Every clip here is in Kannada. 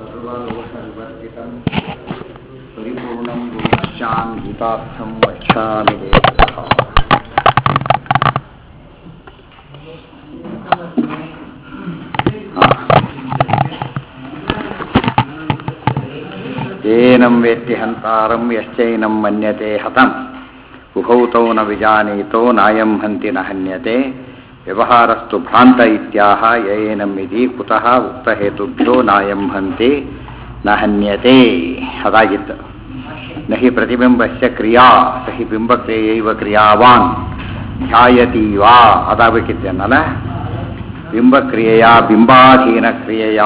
सर्वदोषविवर्जितं परिपूर्णं गुणश्चां गीतार्थं वक्ष्यामि देवतः येनं वेत्ति हन्तारं यश्चैनं मन्यते हतम् उभौ तौ न विजानीतो नायं हन्ति न हन्यते ವ್ಯವಹಾರಸ್ತು ಭ್ರಾಂತ ಇತ್ಯಾಹ ಯೇನಮಿತಿ ಕುತಃ ಉಕ್ತಹೇತುಭ್ಯೋ ನಾಯಂ ಹಂತಿ ನ ಹನ್ಯತೆ ಅದಾಗಿತ್ತು ನಹಿ ಪ್ರತಿಬಿಂಬಸ್ಯ ಕ್ರಿಯಾ ಸಹಿ ಬಿಂಬಕ್ರಿಯೈವ ಕ್ರಿಯಾವಾನ್ ಧ್ಯಾಯತಿ ವಾ ಅದಾಗಬೇಕಿತ್ತೇನಲ್ಲ ಬಿಂಬಕ್ರಿಯೆಯ ಬಿಂಬಾಧೀನ ಕ್ರಿಯೆಯ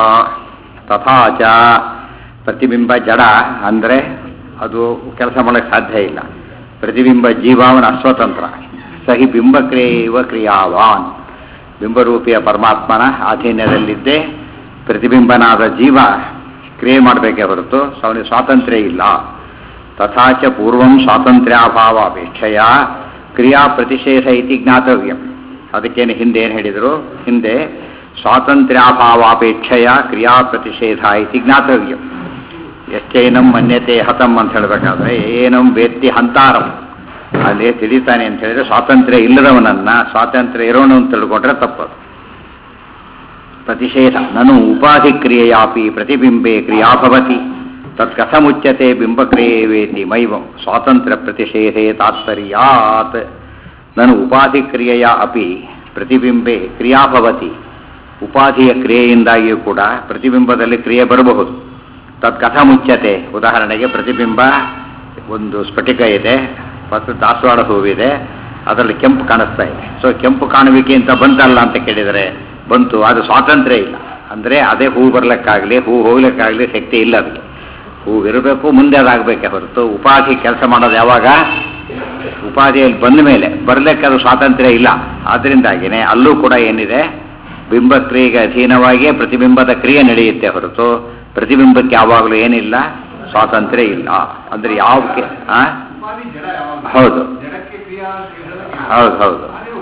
ತಥಾ ಚ ಪ್ರತಿಬಿಂಬ ಜಡ ಅಂದರೆ ಅದು ಕೆಲಸ ಮಾಡೋಕ್ಕೆ ಸಾಧ್ಯ ಇಲ್ಲ ಪ್ರತಿಬಿಂಬ ಜೀವಾವನ ಅಸ್ವತಂತ್ರ ಸಹಿ ಬಿಂಬಕ್ರಿಯೆ ಇವ ಕ್ರಿಯಾವಾನ್ ಬಿಂಬರೂಪಿಯ ಪರಮಾತ್ಮನ ಅಧೀನದಲ್ಲಿದ್ದೇ ಪ್ರತಿಬಿಂಬನಾದ ಜೀವ ಕ್ರಿಯೆ ಮಾಡಬೇಕೇ ಹೊರತು ಅವನಿಗೆ ಸ್ವಾತಂತ್ರ್ಯ ಇಲ್ಲ ತಥಾಚ ಪೂರ್ವಂ ಸ್ವಾತಂತ್ರ್ಯಾಭಾವ ಅಪೇಕ್ಷೆಯ ಕ್ರಿಯಾ ಪ್ರತಿಷೇಧ ಇತಿ ಜ್ಞಾತವ್ಯಂ ಅದಕ್ಕೇನು ಹಿಂದೆ ಏನು ಹೇಳಿದರು ಹಿಂದೆ ಸ್ವಾತಂತ್ರ್ಯಾಭಾವಾಪೇಕ್ಷೆಯ ಕ್ರಿಯಾ ಪ್ರತಿಷೇಧ ಇತಿ ಜ್ಞಾತವ್ಯಂ ಎಷ್ಟೇನಂ ಮನ್ಯತೆ ಹತಂ ಅಂತ ಹೇಳಬೇಕಾದ್ರೆ ಏನಂ ವೇತ್ತಿ ಹಂತಾರಂ ಅಲ್ಲಿ ತಿಳಿತಾನೆ ಅಂತ ಹೇಳಿದ್ರೆ ಸ್ವಾತಂತ್ರ್ಯ ಇಲ್ಲದವನನ್ನ ಸ್ವಾತಂತ್ರ್ಯ ಇರೋನು ಅಂತ ತಿಳ್ಕೊಂಡ್ರೆ ತಪ್ಪದು ಪ್ರತಿಷೇಧ ನನು ಉಪಾಧಿ ಕ್ರಿಯೆಯಾಪಿ ಪ್ರತಿಬಿಂಬೆ ಕ್ರಿಯಾ ಭವತಿ ತತ್ ಕಥಮುಚ್ಯತೆ ಬಿಂಬಕ್ರಿಯೆ ವೇತಿ ಮೈವಂ ಸ್ವಾತಂತ್ರ್ಯ ಪ್ರತಿಷೇಧೆ ತಾತ್ಪರ್ಯಾತ್ ನನು ಉಪಾಧಿ ಕ್ರಿಯೆಯ ಅಪಿ ಪ್ರತಿಬಿಂಬೆ ಕ್ರಿಯಾ ಭವತಿ ಉಪಾಧಿಯ ಕ್ರಿಯೆಯಿಂದಾಗಿಯೂ ಕೂಡ ಪ್ರತಿಬಿಂಬದಲ್ಲಿ ಕ್ರಿಯೆ ಬರಬಹುದು ತತ್ ಕಥಮುಚ್ಯತೆ ಉದಾಹರಣೆಗೆ ಪ್ರತಿಬಿಂಬ ಒಂದು ಸ್ಫಟಿಕ ಇದೆ ಮತ್ತು ದಾಸವಾಳ ಹೂವಿದೆ ಅದರಲ್ಲಿ ಕೆಂಪು ಕಾಣಿಸ್ತಾ ಇದೆ ಸೊ ಕೆಂಪು ಕಾಣುವಿಕೆ ಅಂತ ಬಂತಲ್ಲ ಅಂತ ಕೇಳಿದರೆ ಬಂತು ಅದು ಸ್ವಾತಂತ್ರ್ಯ ಇಲ್ಲ ಅಂದರೆ ಅದೇ ಹೂ ಬರ್ಲಿಕ್ಕಾಗಲಿ ಹೂ ಹೋಗ್ಲಿಕ್ಕಾಗಲಿ ಶಕ್ತಿ ಇಲ್ಲ ಅದಕ್ಕೆ ಹೂವು ಇರಬೇಕು ಮುಂದೆ ಅದಾಗಬೇಕೆ ಹೊರತು ಉಪಾಧಿ ಕೆಲಸ ಮಾಡೋದು ಯಾವಾಗ ಉಪಾಧಿಯಲ್ಲಿ ಬಂದ ಮೇಲೆ ಬರಲಿಕ್ಕೆ ಅದು ಸ್ವಾತಂತ್ರ್ಯ ಇಲ್ಲ ಆದ್ದರಿಂದಾಗಿಯೇ ಅಲ್ಲೂ ಕೂಡ ಏನಿದೆ ಬಿಂಬ ಕ್ರಿಯೆಗೆ ಅಧೀನವಾಗಿಯೇ ಪ್ರತಿಬಿಂಬದ ಕ್ರಿಯೆ ನಡೆಯುತ್ತೆ ಹೊರತು ಪ್ರತಿಬಿಂಬಕ್ಕೆ ಯಾವಾಗಲೂ ಏನಿಲ್ಲ ಸ್ವಾತಂತ್ರ್ಯ ಇಲ್ಲ ಅಂದರೆ ಯಾವ ಆ ಹೌದು ಹೌದು ಹೌದು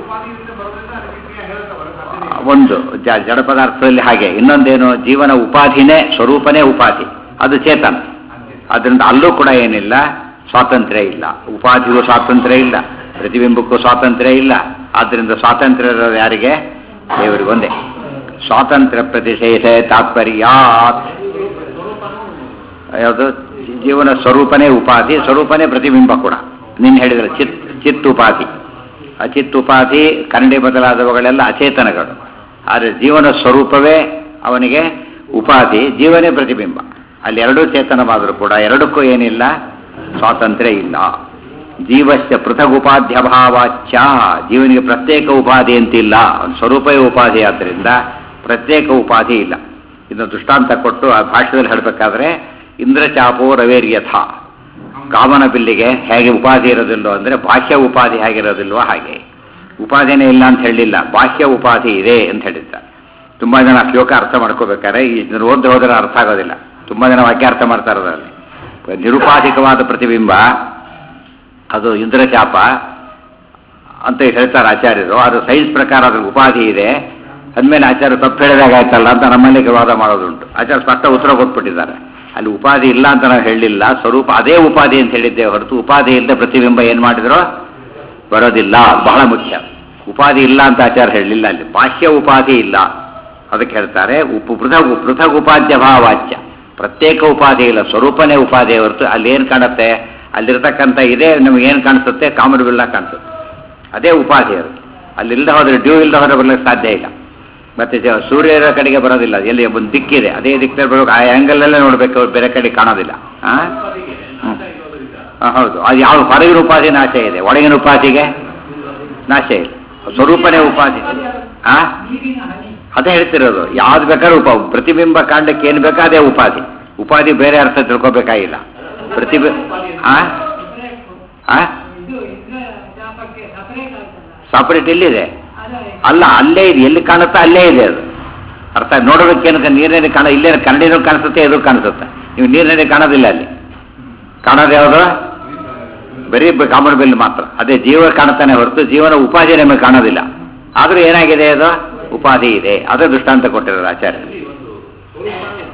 ಒಂದು ಜಡ ಪದಾರ್ಥದಲ್ಲಿ ಹಾಗೆ ಇನ್ನೊಂದೇನು ಜೀವನ ಉಪಾಧಿನೇ ಸ್ವರೂಪನೇ ಉಪಾಧಿ ಅದು ಚೇತನ ಅದರಿಂದ ಅಲ್ಲೂ ಕೂಡ ಏನಿಲ್ಲ ಸ್ವಾತಂತ್ರ್ಯ ಇಲ್ಲ ಉಪಾಧಿಗೂ ಸ್ವಾತಂತ್ರ್ಯ ಇಲ್ಲ ಪ್ರತಿಬಿಂಬಕ್ಕೂ ಸ್ವಾತಂತ್ರ್ಯ ಇಲ್ಲ ಆದ್ದರಿಂದ ಸ್ವಾತಂತ್ರ್ಯ ಇರೋದು ಯಾರಿಗೆ ದೇವರಿಗೆ ಒಂದೇ ಸ್ವಾತಂತ್ರ್ಯ ಪ್ರತಿಷೇಧ ತಾತ್ಪರ್ಯಾತ್ ಯಾವುದು ಜೀವನ ಸ್ವರೂಪನೇ ಉಪಾಧಿ ಸ್ವರೂಪನೇ ಪ್ರತಿಬಿಂಬ ಕೂಡ ನಿನ್ನ ಹೇಳಿದ್ರೆ ಚಿತ್ ಚಿತ್ ಉಪಾಧಿ ಅಚಿತ್ ಉಪಾಧಿ ಕನ್ನಡಿ ಬದಲಾದವುಗಳೆಲ್ಲ ಅಚೇತನಗಳು ಆದರೆ ಜೀವನ ಸ್ವರೂಪವೇ ಅವನಿಗೆ ಉಪಾಧಿ ಜೀವನೇ ಪ್ರತಿಬಿಂಬ ಅಲ್ಲಿ ಎರಡೂ ಚೇತನವಾದರೂ ಕೂಡ ಎರಡಕ್ಕೂ ಏನಿಲ್ಲ ಸ್ವಾತಂತ್ರ್ಯ ಇಲ್ಲ ಜೀವಸ್ಯ ಪೃಥಗ್ ಉಪಾಧ್ಯಭಾವಾಚ್ಯ ಜೀವನಿಗೆ ಪ್ರತ್ಯೇಕ ಉಪಾಧಿ ಅಂತಿಲ್ಲ ಸ್ವರೂಪವೇ ಉಪಾಧಿ ಆದ್ದರಿಂದ ಪ್ರತ್ಯೇಕ ಉಪಾಧಿ ಇಲ್ಲ ಇನ್ನು ದೃಷ್ಟಾಂತ ಕೊಟ್ಟು ಆ ಭಾಷೆದಲ್ಲಿ ಹೇಳಬೇಕಾದ್ರೆ ಇಂದ್ರಚಾಪೋ ರವೇರ್ಯಥ ಕಾಮನ ಬಿಲ್ಲಿಗೆ ಹೇಗೆ ಉಪಾಧಿ ಇರೋದಿಲ್ಲೋ ಅಂದರೆ ಬಾಹ್ಯ ಉಪಾಧಿ ಹೇಗಿರೋದಿಲ್ವೋ ಹಾಗೆ ಉಪಾಧಿನೇ ಇಲ್ಲ ಅಂತ ಹೇಳಲಿಲ್ಲ ಬಾಹ್ಯ ಉಪಾಧಿ ಇದೆ ಅಂತ ಹೇಳಿದ್ದಾರೆ ತುಂಬ ಜನ ಶ್ಲೋಕ ಅರ್ಥ ಮಾಡ್ಕೋಬೇಕಾದ್ರೆ ಈ ಓದಿ ಹೋದರೆ ಅರ್ಥ ಆಗೋದಿಲ್ಲ ತುಂಬ ಜನ ವಾಕ್ಯಾರ್ಥ ಮಾಡ್ತಾ ಇರೋದ್ರಲ್ಲಿ ನಿರುಪಾಧಿಕವಾದ ಪ್ರತಿಬಿಂಬ ಅದು ಇಂದ್ರಚಾಪ ಅಂತ ಹೇಳ್ತಾರೆ ಆಚಾರ್ಯರು ಅದು ಸೈನ್ಸ್ ಪ್ರಕಾರ ಅದ್ರ ಉಪಾಧಿ ಇದೆ ಅಂದಮೇಲೆ ಆಚಾರ್ಯ ತಪ್ಪು ಹೇಳಿದಾಗ ಆಯ್ತಲ್ಲ ಅಂತ ನಮ್ಮಲ್ಲಿ ವಾದ ಮಾಡೋದುಂಟು ಆಚಾರ್ಯ ಸ್ಪಷ್ಟ ಉತ್ತರ ಕೊಟ್ಬಿಟ್ಟಿದ್ದಾರೆ ಅಲ್ಲಿ ಉಪಾಧಿ ಇಲ್ಲ ಅಂತ ನಾವು ಹೇಳಲಿಲ್ಲ ಸ್ವರೂಪ ಅದೇ ಉಪಾಧಿ ಅಂತ ಹೇಳಿದ್ದೇವೆ ಹೊರತು ಉಪಾಧಿ ಇಲ್ಲದೆ ಪ್ರತಿಬಿಂಬ ಏನು ಮಾಡಿದ್ರು ಬರೋದಿಲ್ಲ ಬಹಳ ಮುಖ್ಯ ಉಪಾಧಿ ಇಲ್ಲ ಅಂತ ಆಚಾರ ಹೇಳಲಿಲ್ಲ ಅಲ್ಲಿ ಬಾಹ್ಯ ಉಪಾಧಿ ಇಲ್ಲ ಅದಕ್ಕೆ ಹೇಳ್ತಾರೆ ಉಪು ಪೃಥಗ್ ಪೃಥಗ್ ಉಪಾಧ್ಯ ಭಾವಾಚ್ಯ ಪ್ರತ್ಯೇಕ ಉಪಾಧಿ ಇಲ್ಲ ಸ್ವರೂಪನೇ ಉಪಾಧಿ ಹೊರತು ಅಲ್ಲಿ ಏನು ಕಾಣುತ್ತೆ ಅಲ್ಲಿರ್ತಕ್ಕಂಥ ಇದೇ ನಮಗೆ ಏನು ಕಾಣಿಸುತ್ತೆ ಕಾಮನ್ ಬಿಲ್ಲ ಕಾಣಿಸುತ್ತೆ ಅದೇ ಉಪಾಧಿ ಅದು ಅಲ್ಲಿಲ್ಲದೆ ಹೋದರೆ ಡ್ಯೂ ಇಲ್ಲದೆ ಹೋದರೆ ಬರ್ಲಿಕ್ಕೆ ಸಾಧ್ಯ ಇಲ್ಲ ಮತ್ತೆ ಸೂರ್ಯ ಇರೋ ಕಡೆಗೆ ಬರೋದಿಲ್ಲ ಎಲ್ಲಿ ಒಂದು ದಿಕ್ಕಿದೆ ಅದೇ ದಿಕ್ಕಿನಲ್ಲಿ ಬರಬೇಕು ಆ ಆ್ಯಂಗಲಲ್ಲೇ ನೋಡಬೇಕು ಬೇರೆ ಕಡೆ ಕಾಣೋದಿಲ್ಲ ಹಾಂ ಹೌದು ಅದು ಯಾವ ಹೊರಗಿನ ಉಪಾಧಿ ನಾಶ ಇದೆ ಒಳಗಿನ ಉಪಾಧಿಗೆ ನಾಶ ಇಲ್ಲ ಸ್ವರೂಪನೇ ಉಪಾಧಿ ಆ ಅದೇ ಹೇಳ್ತಿರೋದು ಯಾವ್ದು ಬೇಕಾದ್ರೂ ಉಪ ಪ್ರತಿಬಿಂಬ ಕಾಂಡಕ್ಕೆ ಏನು ಬೇಕೋ ಅದೇ ಉಪಾಧಿ ಉಪಾಧಿ ಬೇರೆ ಅರ್ಥ ತಿಳ್ಕೊಬೇಕಾಗಿಲ್ಲ ಪ್ರತಿಬಿ ಆ ಸಪರೇಟ್ ಎಲ್ಲಿದೆ ಅಲ್ಲ ಅಲ್ಲೇ ಇದೆ ಎಲ್ಲಿ ಕಾಣುತ್ತಾ ಅಲ್ಲೇ ಇದೆ ಅದು ಅರ್ಥ ನೋಡೋದಕ್ಕೇನು ನೀರಿನಲ್ಲಿ ಕಾಣ ಇಲ್ಲೇ ಕನ್ನಡಿನೂ ಕಾಣಿಸುತ್ತೆ ಎದು ಕಾಣಿಸುತ್ತೆ ನೀವು ನೀರಿನಲ್ಲಿ ಕಾಣೋದಿಲ್ಲ ಅಲ್ಲಿ ಕಾಣೋದು ಯಾವುದು ಬರೀ ಕಾಮನ್ ಬಿಲ್ ಮಾತ್ರ ಅದೇ ಜೀವ ಕಾಣುತ್ತಾನೆ ಹೊರತು ಜೀವನ ಉಪಾಧಿ ನಮಗೆ ಕಾಣೋದಿಲ್ಲ ಆದರೂ ಏನಾಗಿದೆ ಅದು ಉಪಾಧಿ ಇದೆ ಅದೇ ದೃಷ್ಟಾಂತ ಕೊಟ್ಟಿರೋದು ಆಚಾರ್ಯ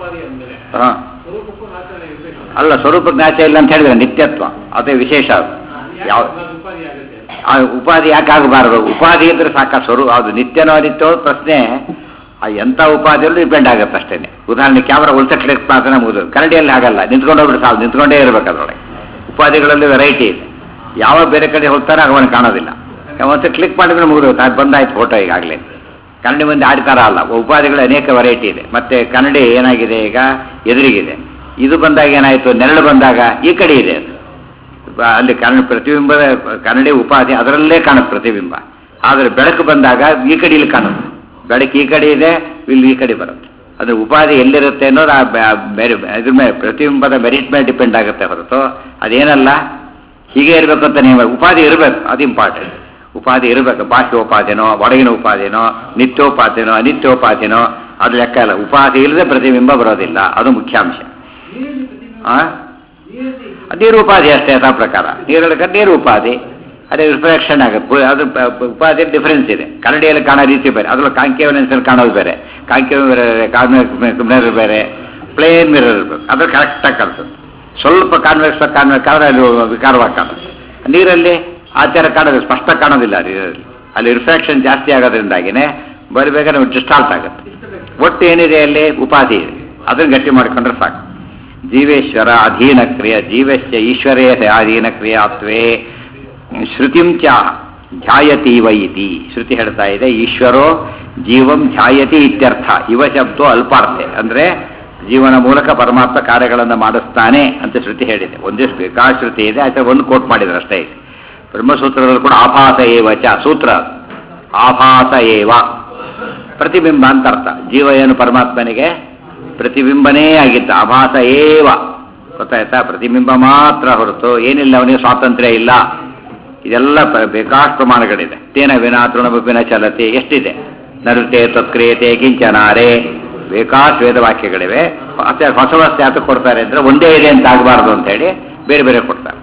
ಉಪಾಧಿ ಅಂದಮೇಲೆ ಹಾ ಸ್ವರೂಪಕ್ಕೂ ನಾಚನೆ ಇರಬೇಕು ಅಲ್ಲ ಸ್ವರೂಪಕ್ಕೆ ನಾಚ ಇಲ್ಲ ಅಂತ ಹೇಳಿದ್ರೆ ನಿತ್ಯತ್ವ ಅದೇ ವಿಶೇಷ ಅದು ಯಾವ ಉಪಾಧಿ ಆಗುತ್ತೆ ಆ ಉಪಾಧಿ ಯಾಕೆ ಆಗಬಾರದು ಉಪಾಧಿ ಇದ್ರೆ ಸಾಕ ಸ್ವರೂ ಅದು ನಿತ್ಯನೋ ನಿತ್ಯವೋ ಪ್ರಶ್ನೆ ಆ ಎಂಥ ಉಪಾಧಿಯಲ್ಲೂ ಡಿಪೆಂಡ್ ಆಗುತ್ತೆ ಅಷ್ಟೇನೆ ಉದಾಹರಣೆ ಕ್ಯಾಮ್ರಾ ಉಲ್ಸಕ್ಲಿಕ್ ಮಾತ್ರ ಮುಗಿದು ಕರಡಿಯಲ್ಲಿ ಆಗಲ್ಲ ನಿಂತ್ಕೊಂಡು ಹೋಗ್ಬಿಟ್ಟು ಸಾಲು ನಿಂತ್ಕೊಂಡೇ ಇರಬೇಕು ಅದರೊಳಗೆ ಉಪಾಧಿಗಳಲ್ಲಿ ವೆರೈಟಿ ಇದೆ ಯಾವ ಬೇರೆ ಕಡೆ ಹೋಗ್ತಾರೋ ಅವನು ಕಾಣೋದಿಲ್ಲ ಒಂದು ಕ್ಲಿಕ್ ಮಾಡಿದ್ರೆ ಮುಗಿದು ಅದು ಬಂದಾಯ್ತು ಫೋಟೋ ಈಗಾಗಲೇ ಕನ್ನಡಿ ಮುಂದೆ ಆಡ್ತಾರ ಅಲ್ಲ ಉಪಾಧಿಗಳು ಅನೇಕ ವೆರೈಟಿ ಇದೆ ಮತ್ತೆ ಕನ್ನಡಿ ಏನಾಗಿದೆ ಈಗ ಎದುರಿಗಿದೆ ಇದು ಬಂದಾಗ ಏನಾಯಿತು ನೆರಳು ಬಂದಾಗ ಈ ಕಡೆ ಇದೆ ಅದು ಬ- ಅಲ್ಲಿ ಕನ್ನಡ ಪ್ರತಿಬಿಂಬದ ಕನ್ನಡಿ ಉಪಾಧಿ ಅದರಲ್ಲೇ ಕಾಣುತ್ತೆ ಪ್ರತಿಬಿಂಬ ಆದರೆ ಬೆಳಕು ಬಂದಾಗ ಈ ಕಡೆ ಇಲ್ಲಿ ಕಾಣುತ್ತೆ ಬೆಳಕು ಈ ಕಡೆ ಇದೆ ಇಲ್ಲಿ ಈ ಕಡೆ ಬರುತ್ತೆ ಅದು ಉಪಾಧಿ ಎಲ್ಲಿರುತ್ತೆ ಅನ್ನೋದು ಆ ಬೆ- ಬೇರೆ ಇದ್ರ ಮೇಲೆ ಪ್ರತಿಬಿಂಬದ ಮೆರಿಟ್ ಮೇಲೆ ಡಿಪೆಂಡ್ ಆಗುತ್ತೆ ಹೊರತು ಅದೇನಲ್ಲ ಹೀಗೆ ಇರಬೇಕು ಅಂತ ನೀವು ಉಪಾಧಿ ಇರಬೇಕು ಅದು ಇಂಪಾರ್ಟೆಂಟ್ ಉಪಾಧಿ ಇರಬೇಕು ಬಾಹ್ಯ ಉಪಾಧಿನೋ ಒಳಗಿನ ಉಪಾಧಿನೋ ನಿತ್ಯೋಪಾಧಿನೋ ಅನಿತ್ಯೋಪಾಧಿನೋ ಅದು ಲೆಕ್ಕ ಇಲ್ಲ ಉಪಾಧಿ ಇಲ್ಲದೆ ಪ್ರತಿಬಿಂಬ ಬರೋದಿಲ್ಲ ಅದು ಮುಖ್ಯಾಂಶ ನೀರಲ್ಲಿ ಪ್ರತಿಬಿಂಬ ಆ ನೀರಲ್ಲಿ ನೀರು ಉಪಾಧಿ ಅಷ್ಟೇ ಯಥಾ ಪ್ರಕಾರ ನೀರೊಳಗೆ ನೀರು ಉಪಾಧಿ ಅದೇ ರಿಫ್ಲೆಕ್ಷನ್ ಆಗುತ್ತೆ ಪು- ಅದು ಪ- ಪ- ಉಪಾಧಿ ಡಿಫರೆನ್ಸ್ ಇದೆ ಕನ್ನಡಿಯಲ್ಲಿ ಕಾಣೋ ರೀತಿ ಬೇರೆ ಅದ್ರಲ್ಲಿ ಕಾಂಕೇವ್ ಲೆನ್ಸಲ್ಲಿ ಕಾಣೋದು ಬೇರೆ ಕಾಂಕೇವ್ ಬೇರೆ ಮಿರರ್ ಬೇರೆ ಪ್ಲೇನ್ ಮಿರರ್ ಇರಬೇಕು ಅದ್ರ ಕರೆಕ್ಟಾಗಿ ಕಾಣಿಸುತ್ತೆ ಸ್ವಲ್ಪ ಕಾನ್ವೆಕ್ಸ್ ಕಾನ್ವೆಕ್ಸ್ ಆದರೆ ಅದು ವಿಕಾರವಾಗಿ ಕಾಣುತ್ತೆ ನೀರಲ್ಲಿ ಆಚಾರ ಕಾಣೋದು ಸ್ಪಷ್ಟ ಕಾಣೋದಿಲ್ಲ ನೀರಲ್ಲಿ ಅಲ್ಲಿ ರಿಫ್ರಾಕ್ಷನ್ ಜಾಸ್ತಿ ಆಗೋದ್ರಿಂದಾಗಿನೇ ಬರಬೇಕ ನಮಗೆ ಡಿಸ್ಟಾಲ್ಟ್ ಆಗುತ್ತೆ ಒಟ್ಟು ಏನಿದೆ ಅಲ್ಲಿ ಉಪಾಧಿ ಇದೆ ಅದನ್ನ ಗಟ್ಟಿ ಮಾಡ್ಕೊಂಡ್ರೆ ಸಾಕು ಜೀವೇಶ್ವರ ಅಧೀನ ಕ್ರಿಯ ಜೀವಶ್ಚ ಈಶ್ವರೇ ಅಧೀನ ಕ್ರಿಯಾತ್ವೇ ಶ್ರುತಿಂ ಚ ಧ್ಯಾಯತಿ ಇವ ಇತಿ ಶ್ರುತಿ ಹೇಳ್ತಾ ಇದೆ ಈಶ್ವರೋ ಜೀವಂ ಧ್ಯಾಯತಿ ಇತ್ಯರ್ಥ ಇವ ಶಬ್ದೋ ಅಲ್ಪಾರ್ಥೆ ಅಂದ್ರೆ ಜೀವನ ಮೂಲಕ ಪರಮಾತ್ಮ ಕಾರ್ಯಗಳನ್ನು ಮಾಡಿಸ್ತಾನೆ ಅಂತ ಶ್ರುತಿ ಹೇಳಿದೆ ಒಂದಿಷ್ಟು ಬೇಕಾದ ಶ್ರುತಿ ಇದೆ ಆಯ್ತಾ ಒಂದು ಕೋಟ್ ಮಾಡಿದ್ರೆ ಅಷ್ಟೇ ಇದೆ ಬ್ರಹ್ಮಸೂತ್ರದಲ್ಲಿ ಕೂಡ ಆಭಾಸ ಏವ ಚ ಸೂತ್ರ ಆಭಾಸ ಏವ ಪ್ರತಿಬಿಂಬ ಅಂತ ಅರ್ಥ ಜೀವ ಏನು ಪರಮಾತ್ಮನಿಗೆ ಪ್ರತಿಬಿಂಬನೇ ಆಗಿದ್ದ ಆಭಾಸ ಏವ ಗೊತ್ತಾಯ್ತಾ ಪ್ರತಿಬಿಂಬ ಮಾತ್ರ ಹೊರತು ಏನಿಲ್ಲ ಅವನಿಗೆ ಸ್ವಾತಂತ್ರ್ಯ ಇಲ್ಲ ಇದೆಲ್ಲ ಪ- ಬೇಕಾಷ್ಟು ಪ್ರಮಾಣಗಳಿದೆ ತೇನ ವಿನ ತೃಣಬಿನ ಚಲತೆ ಎಷ್ಟಿದೆ ನರುತೆ ತತ್ಕ್ರಿಯತೆ ಕಿಂಚನಾರೆ ಬೇಕಾಷ್ಟು ವೇದವಾಕ್ಯಗಳಿವೆ ಮತ್ತೆ ಹೊಸ ಹೊಸ ಯಾತಕ್ಕೆ ಕೊಡ್ತಾರೆ ಅಂದ್ರೆ ಒಂದೇ ಇದೆ ಅಂತ ಆಗಬಾರ್ದು ಅಂತ ಹೇಳಿ ಬೇರೆ ಬೇರೆ ಕೊಡ್ತಾರೆ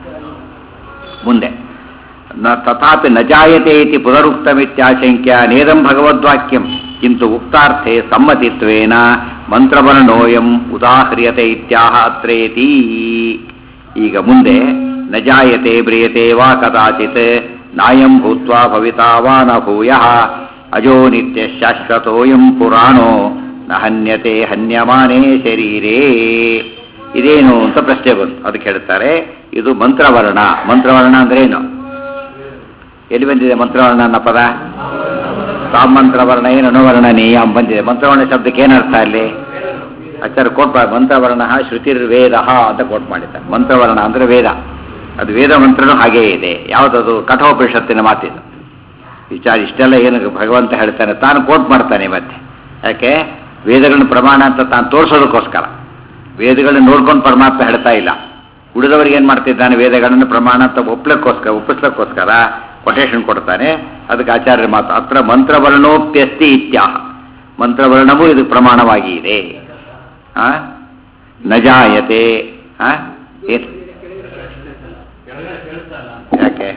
ಮುಂದೆ ನ ತಥಾಪಿ ನ ಜಾಯತೆ ಇತಿ ಪುನರುಕ್ತಮಿತ್ಯಾಶಂಕ್ಯ ನೇದಂ ಭಗವದ್ವಾಕ್ಯಂ ಕಿಂತು ಉಕ್ತಾರ್ಥೆ ಸಮ್ಮತಿತ್ವೇನ ಮಂತ್ರವರ್ಣೋಯಂ ಉದಾಹ್ರಿಯತೆ ಇತ್ಯಾಹ ಅತ್ರೇತಿ ಈಗ ಮುಂದೆ ನ ಜಾಯತೆ ಬ್ರಿಯತೆ ವಾ ಕದಾಚಿತ್ ನಾಯಂ ಭೂತ್ವಾ ಭವಿತಾ ವಾ ನ ಭೂಯಃ ಅಜೋ ನಿತ್ಯ ಶಾಶ್ವತೋಯಂ ಪುರಾಣೋ ನ ಹನ್ಯತೆ ಹನ್ಯಮಾನೇ ಶರೀರೇ ಇದೇನು ಅಂತ ಪ್ರಶ್ನೆ ಬಂತು ಅದಕ್ಕೆ ಹೇಳ್ತಾರೆ ಇದು ಮಂತ್ರವರ್ಣ ಮಂತ್ರವರ್ಣ ಅಂದ್ರೆ ಏನು ಎಲ್ಲಿ ಬಂದಿದೆ ಮಂತ್ರವರ್ಣ ಅನ್ನೋ ಪದ ಸಾಮಂತ್ರವರ್ಣ ಏನು ಅನುವರ್ಣನೀಯ ಅಂತ ಬಂದಿದೆ ಮಂತ್ರವರ್ಣ ಶಬ್ದಕ್ಕೆ ಏನರ್ಥ ಅಲ್ಲಿ ಆಚಾರ್ಯ ಕೋಟ್ ಮಾ- ಮಂತ್ರವರ್ಣ ಶ್ರುತಿರ್ವೇದ ಅಂತ ಕೋಟ್ ಮಾಡಿದ್ದಾರೆ ಮಂತ್ರವರ್ಣ ಅಂದ್ರೆ ವೇದ ಅದು ವೇದ ಮಂತ್ರನೂ ಹಾಗೇ ಇದೆ ಯಾವುದದು ಕಠೋಪನಿಷತ್ತಿನ ಮಾತಿದು ವಿಚಾರ ಇಷ್ಟೆಲ್ಲ ಏನು ಭಗವಂತ ಹೇಳ್ತಾನೆ ತಾನು ಕೋಟ್ ಮಾಡ್ತಾನೆ ಮತ್ತೆ ಯಾಕೆ ವೇದಗಳನ್ನ ಪ್ರಮಾಣ ಅಂತ ತಾನು ತೋರಿಸೋದಕ್ಕೋಸ್ಕರ ವೇದಗಳನ್ನ ನೋಡ್ಕೊಂಡು ಪರಮಾತ್ಮ ಹೇಳ್ತಾ ಇಲ್ಲ ಉಳಿದವರಿಗೆ ಏನು ಮಾಡ್ತಿದ್ದಾನೆ ವೇದಗಳನ್ನು ಪ್ರಮಾಣ ಅಂತ ಒಪ್ಲಕ್ಕೋಸ್ಕರ ಒಪ್ಪಿಸ್ಲಿಕ್ಕೋಸ್ಕರ ಕೊಟೇಶನ್ ಕೊಡ್ತಾನೆ ಅದಕ್ಕೆ ಆಚಾರ್ಯರ ಮಾತು ಅತ್ರ ಮಂತ್ರವರ್ಣೋಪ್ಯಸ್ತಿ ಇತ್ಯಾಹ ಮಂತ್ರವರ್ಣವೂ ಇದು ಪ್ರಮಾಣವಾಗಿ ಇದೆ ಆ? ನಜಾಯತೆ ಆ? ಏನ್ ಯಾಕೆ